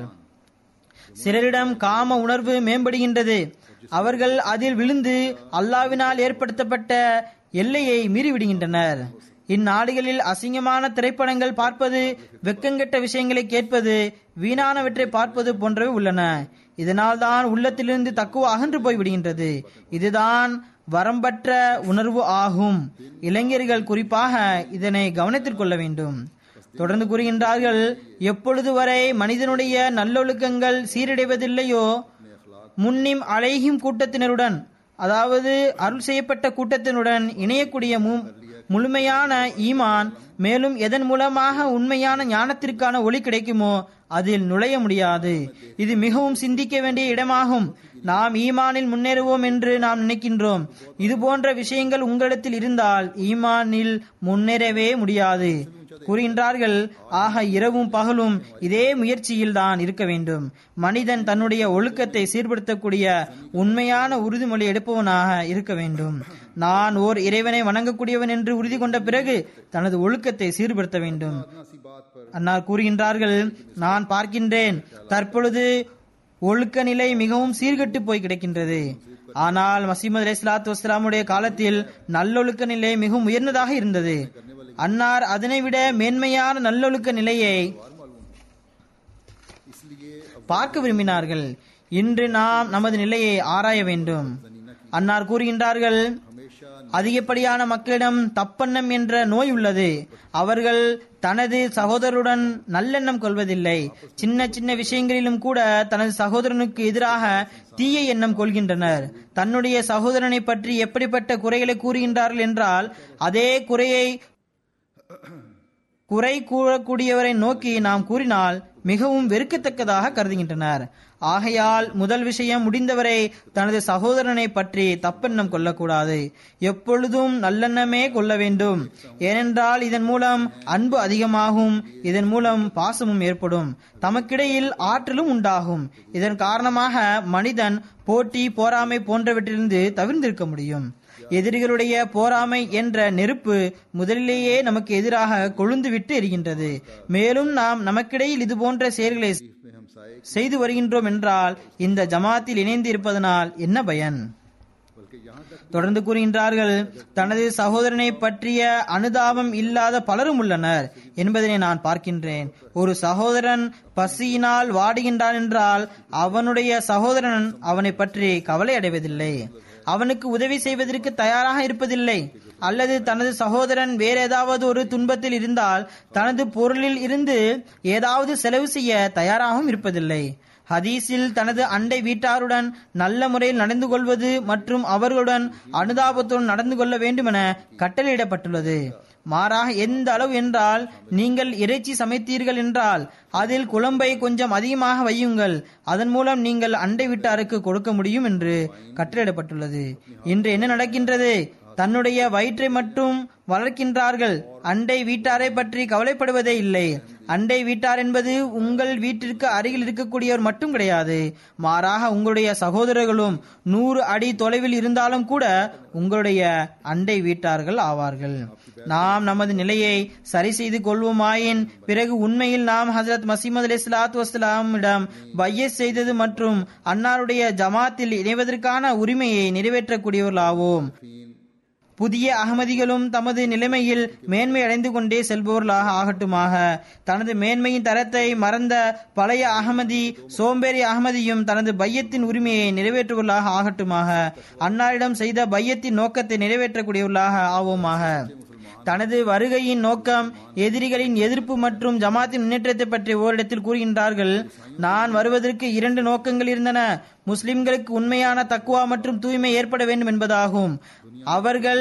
சிலரிடம் காம உணர்வு மேம்படுகின்றது அவர்கள் அதில் விழுந்து அல்லாவினால் ஏற்படுத்தப்பட்ட எல்லையை மீறிவிடுகின்றனர் இந்நாடுகளில் அசிங்கமான திரைப்படங்கள் பார்ப்பது வெக்கங்கெட்ட விஷயங்களை கேட்பது வீணானவற்றை பார்ப்பது போன்றவை உள்ளன இதனால் தான் உள்ளத்திலிருந்து தக்குவா அகன்று போய் விடுகின்றது இதுதான் வரம்பற்ற உணர்வு ஆகும் இளைஞர்கள் குறிப்பாக இதனை கவனத்தில் கொள்ள வேண்டும் தொடர்ந்து கூறுகின்றார்கள் எப்பொழுது வரை மனிதனுடைய நல்லொழுக்கங்கள் சீரடைவதில்லையோ முன்னிம் அலைஹிம் கூட்டத்தினருடன் அதாவது அருள் செய்யப்பட்ட கூட்டத்தினுடன் இணையக்கூடிய மு- முழுமையான ஈமான் மேலும் எதன் மூலமாக உண்மையான ஞானத்திற்கான ஒளி கிடைக்குமோ அதில் நுழைய முடியாது இது மிகவும் சிந்திக்க வேண்டிய இடமாகும் நாம் ஈமானில் முன்னேறுவோம் என்று நாம் நினைக்கின்றோம் இது போன்ற விஷயங்கள் உங்களிடத்தில் இருந்தால் ஈமானில் முன்னேறவே முடியாது கூறுகின்றார்கள் ஆக இரவும் பகலும் இதே முயற்சியில் தான் இருக்க வேண்டும் மனிதன் தன்னுடைய ஒழுக்கத்தை சீர்படுத்தக்கூடிய உண்மையான உறுதிமொழி எடுப்பவனாக இருக்க வேண்டும் நான் ஓர் இறைவனை வணங்கக்கூடியவன் என்று உறுதி கொண்ட பிறகு தனது ஒழுக்கத்தை சீர்படுத்த வேண்டும் सी बात पर அன்னார் கூறுகின்றார்கள் நான் பார்க்கின்றேன் தற்பொழுது ஒழுக்க நிலை மிகவும் சீர்கெட்டு போய் கிடக்கின்றது ஆனால் மசீமது அலி சலாத்து வஸ்லாமுடைய காலத்தில் நல்லொழுக்க நிலை மிகவும் உயர்ந்ததாக இருந்தது அன்னார் அதனை விட மேன்மையான நல்லொழுக்க நிலையை பார்க்க விரும்பினார்கள் இன்று நாம் நமது நிலையை ஆராய வேண்டும் அன்னார் கூறுகின்றார்கள் அதிகப்படியான மக்களிடம் தப்பெண்ணம் என்ற நோய் உள்ளது அவர்கள் தனது சகோதரருடன் நல்லெண்ணம் கொள்வதில்லை சின்ன சின்ன விஷயங்களிலும் கூட தனது சகோதரனுக்கு எதிராக தீய எண்ணம் கொள்கின்றனர் தன்னுடைய சகோதரனை பற்றி எப்படிப்பட்ட குறைகளை கூறுகின்றார்கள் என்றால் அதே குறையை குறை கூறக்கூடியவரை நோக்கி நாம் கூறினால் மிகவும் வெறுக்கத்தக்கதாக கருதுகின்றனர் ஆகையால் முதல் விஷயம் முடிந்தவரை தனது சகோதரனை பற்றி தப்பெண்ணம் கொள்ளக்கூடாது எப்பொழுதும் நல்லெண்ணமே கொள்ள வேண்டும் ஏனென்றால் இதன் மூலம் அன்பு அதிகமாகும் இதன் மூலம் பாசமும் ஏற்படும் தமக்கிடையில் ஆற்றலும் உண்டாகும் இதன் காரணமாக மனிதன் போட்டி போராமை போன்றவற்றிலிருந்து தவிர்ந்திருக்க முடியும் எதிரிகளுடைய போராமை என்ற நெருப்பு முதலிலேயே நமக்கு எதிராக கொழுந்துவிட்டு எரிகின்றது மேலும் நாம் நமக்கிடையில் இது போன்ற செயல்களை में हम साए செய்து வருகின்றோம் என்றால் இந்த ஜமாத்தில் இணைந்து இருப்பதனால் என்ன பயன் बल्कि यहाँ तक தொடர்ந்து கூறுகின்றார்கள் தனது சகோதரனை பற்றிய அனுதாபம் இல்லாத பலரும் உள்ளனர் என்பதனை நான் பார்க்கின்றேன் ஒரு சகோதரன் பசியினால் வாடுகின்றான் என்றால் அவனுடைய சகோதரன் அவனை பற்றி கவலை அடைவதில்லை அவனுக்கு உதவி செய்வதற்கு தயாராக இருப்பதில்லை அல்லது தனது சகோதரன் வேற ஏதாவது ஒரு துன்பத்தில் இருந்தால் தனது பொருளில் இருந்து ஏதாவது செலவு செய்ய தயாராகவும் இருப்பதில்லை ஹதீஸில் தனது அண்டை வீட்டாருடன் நல்ல முறையில் நடந்து கொள்வது மற்றும் அவர்களுடன் அனுதாபத்துடன் நடந்து கொள்ள வேண்டுமென கட்டளையிடப்பட்டுள்ளது மாறாக எந்த அளவு என்றால் நீங்கள் இறைச்சி சமைத்தீர்கள் என்றால் அதில் குழம்பை கொஞ்சம் அதிகமாக வையுங்கள் அதன் மூலம் நீங்கள் அண்டை வீட்டாருக்கு கொடுக்க முடியும் என்று கட்டளையிடப்பட்டுள்ளது இன்று என்ன நடக்கின்றது தன்னுடைய வயிற்றை மட்டும் வளர்க்கின்றார்கள் அண்டை வீட்டாரை பற்றி கவலைப்படுவதே இல்லை அண்டை வீட்டார் என்பது உங்கள் வீட்டிற்கு அருகில் இருக்கக்கூடியவர் மட்டும் கிடையாது மாறாக உங்களுடைய சகோதரர்களும் நூறு அடி தொலைவில் இருந்தாலும் கூட உங்களுடைய அண்டை வீட்டார்கள் ஆவார்கள் நாம் நமது நிலையை சரி செய்து கொள்வோமாயின் பிறகு உண்மையில் நாம் ஹசரத் மசீமது அலி சலாத்து வஸ்லாமிடம் பையஸ் செய்தது மற்றும் அன்னாருடைய ஜமாத்தில் இணைவதற்கான உரிமையை நிறைவேற்றக்கூடியவர்களாவோம் புதிய அகமதிகளும் தமது நிலைமையில் மேன்மை அடைந்து கொண்டே செல்பவர்களாக ஆகட்டுமாக தனது மேன்மையின் தரத்தை மறந்த பழைய அகமதி சோம்பேறி அகமதியும் தனது பையத்தின் உரிமையை நிறைவேற்றுவர்களாக ஆகட்டுமாக அன்னாரிடம் செய்த பையத்தின் நோக்கத்தை நிறைவேற்றக்கூடியவர்களாக ஆவோமாக தனது வருகையின் நோக்கம் எதிரிகளின் எதிர்ப்பு மற்றும் ஜமாத்தின் முன்னேற்றத்தை பற்றி ஓரிடத்தில் கூறுகின்றார்கள் நான் வருவதற்கு இரண்டு நோக்கங்கள் இருந்தன முஸ்லிம்களுக்கு உண்மையான தக்குவா மற்றும் தூய்மை ஏற்பட வேண்டும் என்பதாகும் அவர்கள்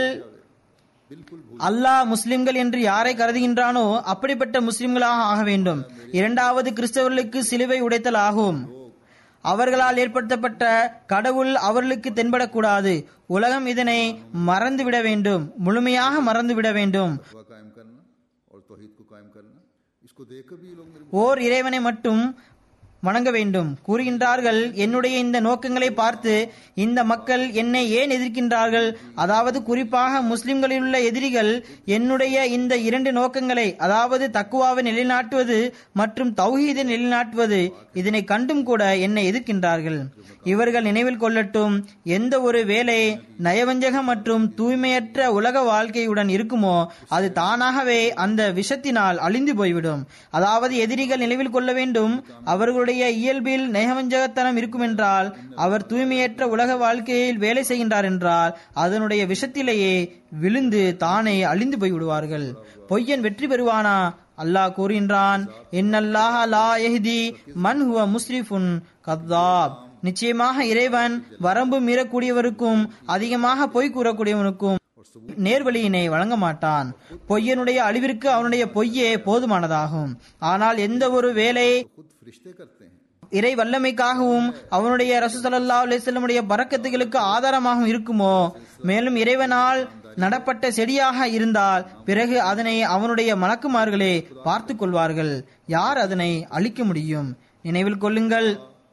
அல்லாஹ் முஸ்லிம்கள் என்று யாரை கருதுகின்றானோ அப்படிப்பட்ட முஸ்லிம்களாக ஆக வேண்டும் இரண்டாவது கிறிஸ்தவர்களுக்கு சிலுவை உடைத்தல் ஆகும் அவர்களால் ஏற்படுத்தப்பட்ட கடவுள் அவர்களுக்கு தென்படக்கூடாது உலகம் இதனை மறந்துவிட வேண்டும் முழுமையாக மறந்துவிட வேண்டும் तकवा कायम करना और तोहीद को कायम करना इसको देखकर भी ये लोग मेरे ஓர் இறைவனை மட்டும் வணங்க வேண்டும் கூறுகின்றார்கள் என்னுடைய இந்த நோக்கங்களை பார்த்து இந்த மக்கள் என்னை ஏன் எதிர்க்கின்றார்கள் அதாவது குறிப்பாக முஸ்லிம்களில் உள்ள எதிரிகள் என்னுடைய இந்த இரண்டு நோக்கங்களை அதாவது தக்குவாவை நிலைநாட்டுவது மற்றும் தௌஹீதை நிலைநாட்டுவது இதனை கண்டும் கூட என்னை எதிர்க்கின்றார்கள் இவர்கள் நினைவில் கொள்ளட்டும் எந்த ஒரு வேலை நயவஞ்சகம் மற்றும் தூய்மையற்ற உலக வாழ்க்கையுடன் இருக்குமோ அது தானாகவே அந்த விஷத்தினால் அழிந்து போய்விடும் அதாவது எதிரிகள் நினைவில் கொள்ள வேண்டும் அவர்களுடைய அவருடைய இயல்பில் நெகவஞ்சகத்தனம் இருக்குமென்றால் அவர் தூய்மையற்ற உலக வாழ்க்கையில் வேலை செய்கின்றார் என்றால் அதனுடைய விஷத்திலேயே விழுந்து தானே அழிந்து போய் விடுவார்கள் பொய்யன் வெற்றி பெறுவானா அல்லாஹ் கூறுகின்றான் இன்னல்லாஹ லா யஹ்தி மன் ஹுவ முஸ்ரிஃபுன் கத்தாப் நிச்சயமாக இறைவன் வரம்பு மீறக்கூடியவருக்கும் அதிகமாக பொய் கூறக்கூடியவனுக்கும் நேர்வழியினை வழங்க மாட்டான் பொய்யனுடைய அழிவிற்கு அவனுடைய பொய்யே போதுமானதாகும் ஆனால் எந்த ஒரு வேலை खुद फरिश्ते करते हैं இறை வல்லமைக்காகவும் அவனுடைய ரசூசல்லா அலிஸ்லமுடைய பறக்கத்துகளுக்கு ஆதாரமாகவும் இருக்குமோ மேலும் இறைவனால் நடப்பட்ட செடியாக இருந்தால் பிறகு அதனை அவனுடைய மலக்குமார்களே பார்த்து கொள்வார்கள் யார் அதனை அழிக்க முடியும் நினைவில் கொள்ளுங்கள்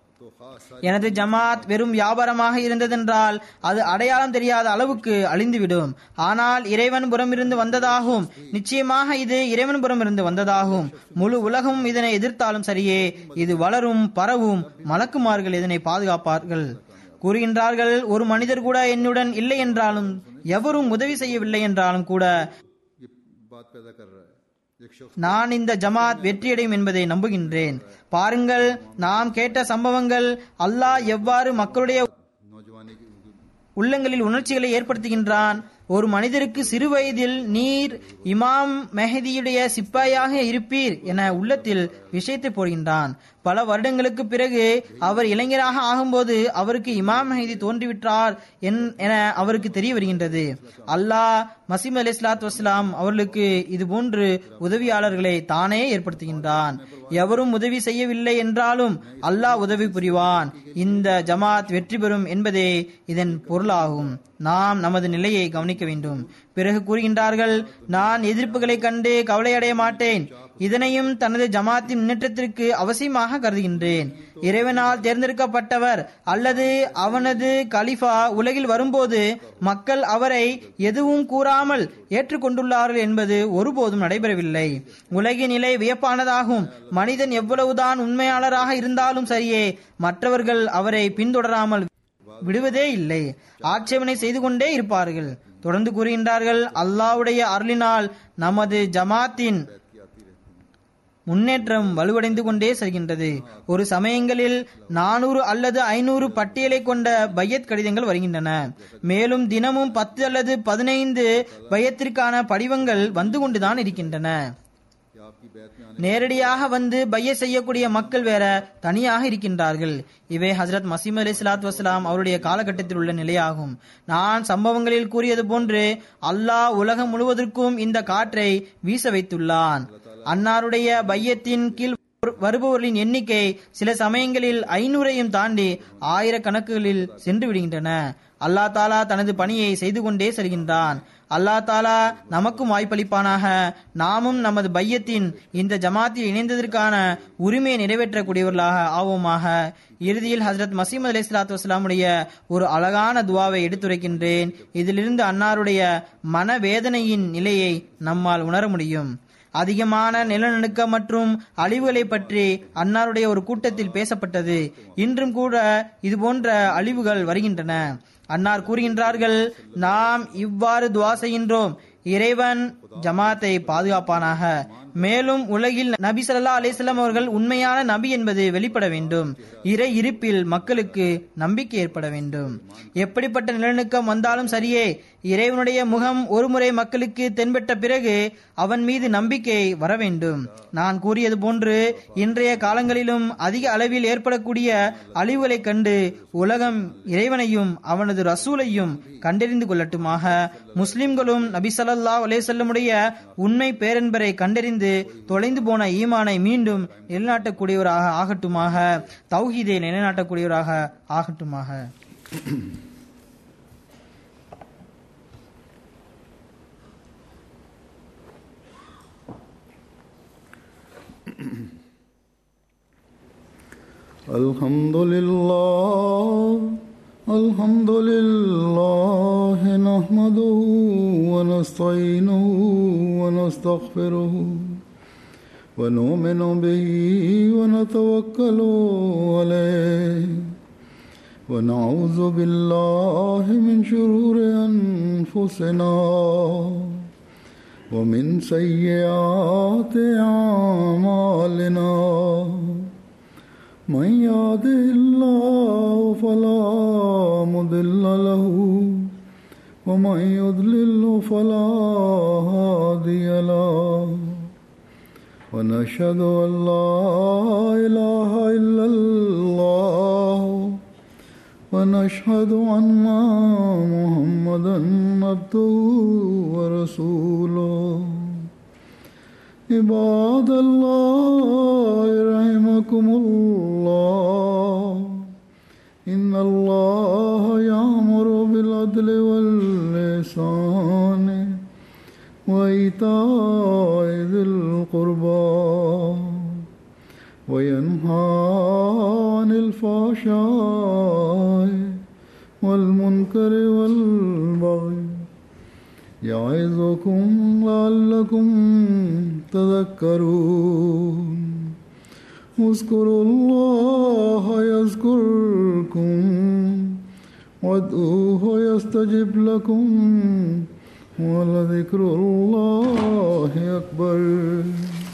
எனது ஜமாத் வெறும் வியாபாரமாக இருந்ததென்றால் அது அடையாளம் தெரியாத அளவுக்கு அழிந்துவிடும் ஆனால் இறைவன் புறமிருந்து வந்ததாகும் நிச்சயமாக இது இறைவன் புறமிருந்து வந்ததாகும் முழு உலகமும் இதனை எதிர்த்தாலும் சரியே இது வளரும் பரவும் மலக்குமார்கள் இதனை பாதுகாப்பார்கள் கூறுகின்றார்கள் ஒரு மனிதர் கூட என்னுடன் இல்லை என்றாலும் எவரும் உதவி செய்யவில்லை என்றாலும் கூட ये बात पैदा कर रहा है एक शख्स நான் இந்த ஜமாத் வெற்றியடையும் என்பதை நம்புகின்றேன் பாருங்கள் நாம் கேட்ட சம்பவங்கள் அல்லாஹ் எவ்வாறு மக்களுடைய नौजवानी की உள்ளங்களில் உணர்ச்சிகளை ஏற்படுத்துகின்றான் ஒரு மனிதருக்கு சிறு வயதில் நீர் இமாம் மெஹதியுடைய சிப்பாயாக இருப்பீர் என உள்ளத்தில் விஷயத்தை போடுகின்றான் பல வருடங்களுக்கு பிறகு அவர் இளைஞராக ஆகும்போது அவருக்கு இமாம் மெஹதி தோன்றிவிட்டார் என்- என அவருக்கு தெரிய வருகின்றது அல்லாஹ் மசீம் அலி இஸ்லாத் வஸ்லாம் அவர்களுக்கு இது போன்று உதவியாளர்களை தானே ஏற்படுத்துகின்றான் எவரும் உதவி செய்யவில்லை என்றாலும் அல்லாஹ் உதவி புரிவான் இந்த ஜமாத் வெற்றி பெறும் என்பதே இதன் பொருளாகும் நாம் நமது நிலையை கவனிக்க வேண்டும் பிறகு கூறுகின்றார்கள் நான் எதிர்ப்புகளை கண்டு கவலையடைய மாட்டேன் இதனையும் தனது ஜமாத்தின் முன்னேற்றத்திற்கு அவசியமாக கருதுகின்றேன் இறைவனால் தேர்ந்தெடுக்கப்பட்டவர் அல்லது அவனது கலிஃபா உலகில் வரும்போது மக்கள் அவரை எதுவும் கூறாமல் ஏற்றுக்கொண்டுள்ளார்கள் என்பது ஒருபோதும் நடைபெறவில்லை உலகின் நிலை வியப்பானதாகும் மனிதன் எவ்வளவுதான் உண்மையாளராக இருந்தாலும் சரியே மற்றவர்கள் அவரை பின்தொடராமல் விடுவதே இல்லை ஆட்சேபனை செய்து கொண்டே இருப்பார்கள் தொடர்ந்து கூறுகின்றார்கள் அல்லாஹ்வுடைய அருளினால் நமது ஜமாத்தின் முன்னேற்றம் வலுவடைந்து கொண்டே செல்கின்றது ஒரு சமயங்களில் நானூறு அல்லது ஐநூறு பட்டியலை கொண்ட பையத் கடிதங்கள் வருகின்றன மேலும் தினமும் பத்து அல்லது பதினைந்து பையத்திற்கான படிவங்கள் வந்து கொண்டுதான் இருக்கின்றன या आपकी बैत में आने நேரடியாக வந்து பைய செய்யக்கூடிய மக்கள் வேற தனியாக இருக்கின்றார்கள் இவை ஹசரத் மசீம் அலி சலாத் வசலாம் அவருடைய காலகட்டத்தில் உள்ள நிலையாகும் நான் சம்பவங்களில் கூறியது போன்று அல்லாஹ் உலகம் முழுவதற்கும் இந்த காற்றை வீச வைத்துள்ளான் அன்னாருடைய பையத்தின் கீழ் வருபவர்களின் எண்ணிக்கை சில சமயங்களில் ஐநூறையும் தாண்டி ஆயிரக்கணக்குகளில் சென்று விடுகின்றன அல்லா தாலா தனது பணியை செய்து கொண்டே செல்கின்றான் அல்லா தாலா நமக்கும் வாய்ப்பளிப்பானாக நாமும் நமது பையத்தின் இந்த ஜமாத்தில் இணைந்ததற்கான உரிமையை நிறைவேற்றக்கூடியவர்களாக ஆவோமாக இறுதியில் ஹசரத் மசீம் அலி சலாத்து வஸ்லாமுடைய ஒரு அழகான துவாவை எடுத்துரைக்கின்றேன் இதிலிருந்து அன்னாருடைய மனவேதனையின் நிலையை நம்மால் உணர முடியும் அதிகமான நிலநடுக்கம் மற்றும் அழிவுகளை பற்றி அன்னாருடைய ஒரு கூட்டத்தில் பேசப்பட்டது இன்றும் கூட இது போன்ற அழிவுகள் வருகின்றன அன்னார் கூறுகின்றார்கள் நாம் இவ்வாறு துவா செய்கின்றோம் இறைவன் ஜமாத்தை பாதுகாப்பானாக மேலும் உலகில் நபி ஸல்லல்லாஹு அலைஹி வஸல்லம் அவர்கள் உண்மையான நபி என்பது வெளிப்பட வேண்டும் இறை இருப்பில் மக்களுக்கு நம்பிக்கை ஏற்பட வேண்டும் எப்படிப்பட்ட நிலநடுக்கம் வந்தாலும் சரியே இறைவனுடைய முகம் ஒருமுறை மக்களுக்கு தென்பட்ட பிறகு அவன் மீது நம்பிக்கை வர வேண்டும் நான் கூறியது போன்று இன்றைய காலங்களிலும் அதிக அளவில் ஏற்படக்கூடிய அழிவுகளைக் கண்டு உலகம் இறைவனையும் அவனது ரசூலையும் கண்டறிந்து கொள்ளட்டுமாக முஸ்லிம்களும் நபி ஸல்லல்லாஹு அலைஹி வஸல்லமுடைய உண்மை பேரன்பரை கண்டறிந்து தொலைந்து போன ஈமானை மீண்டும் நிலைநாட்டக்கூடியவராக ஆகட்டுமாக தௌஹீதை நிலைநாட்டக்கூடியவராக ஆகட்டுமாக الحمد لله الحمد لله نحمده ونستعينه ونستغفره ونؤمن به ونتوكل عليه ونعوذ بالله من شرور أنفسنا ومن سيئات أعمالنا من يهده الله فلا مضل له ومن يضلل فلا هادي له ونشهد ان لا اله الا الله ونشهد ان محمدا عبده ورسوله عباد الله رحمكم الله إن الله يأمر بالعدل واللسان وإيتاء ذي القربى وينهى عن الفحشاء والمنكر والبغي يعظكم لعلكم تذكرون اذكروا الله يذكركم وادعوه يستجب لكم ولذكر الله أكبر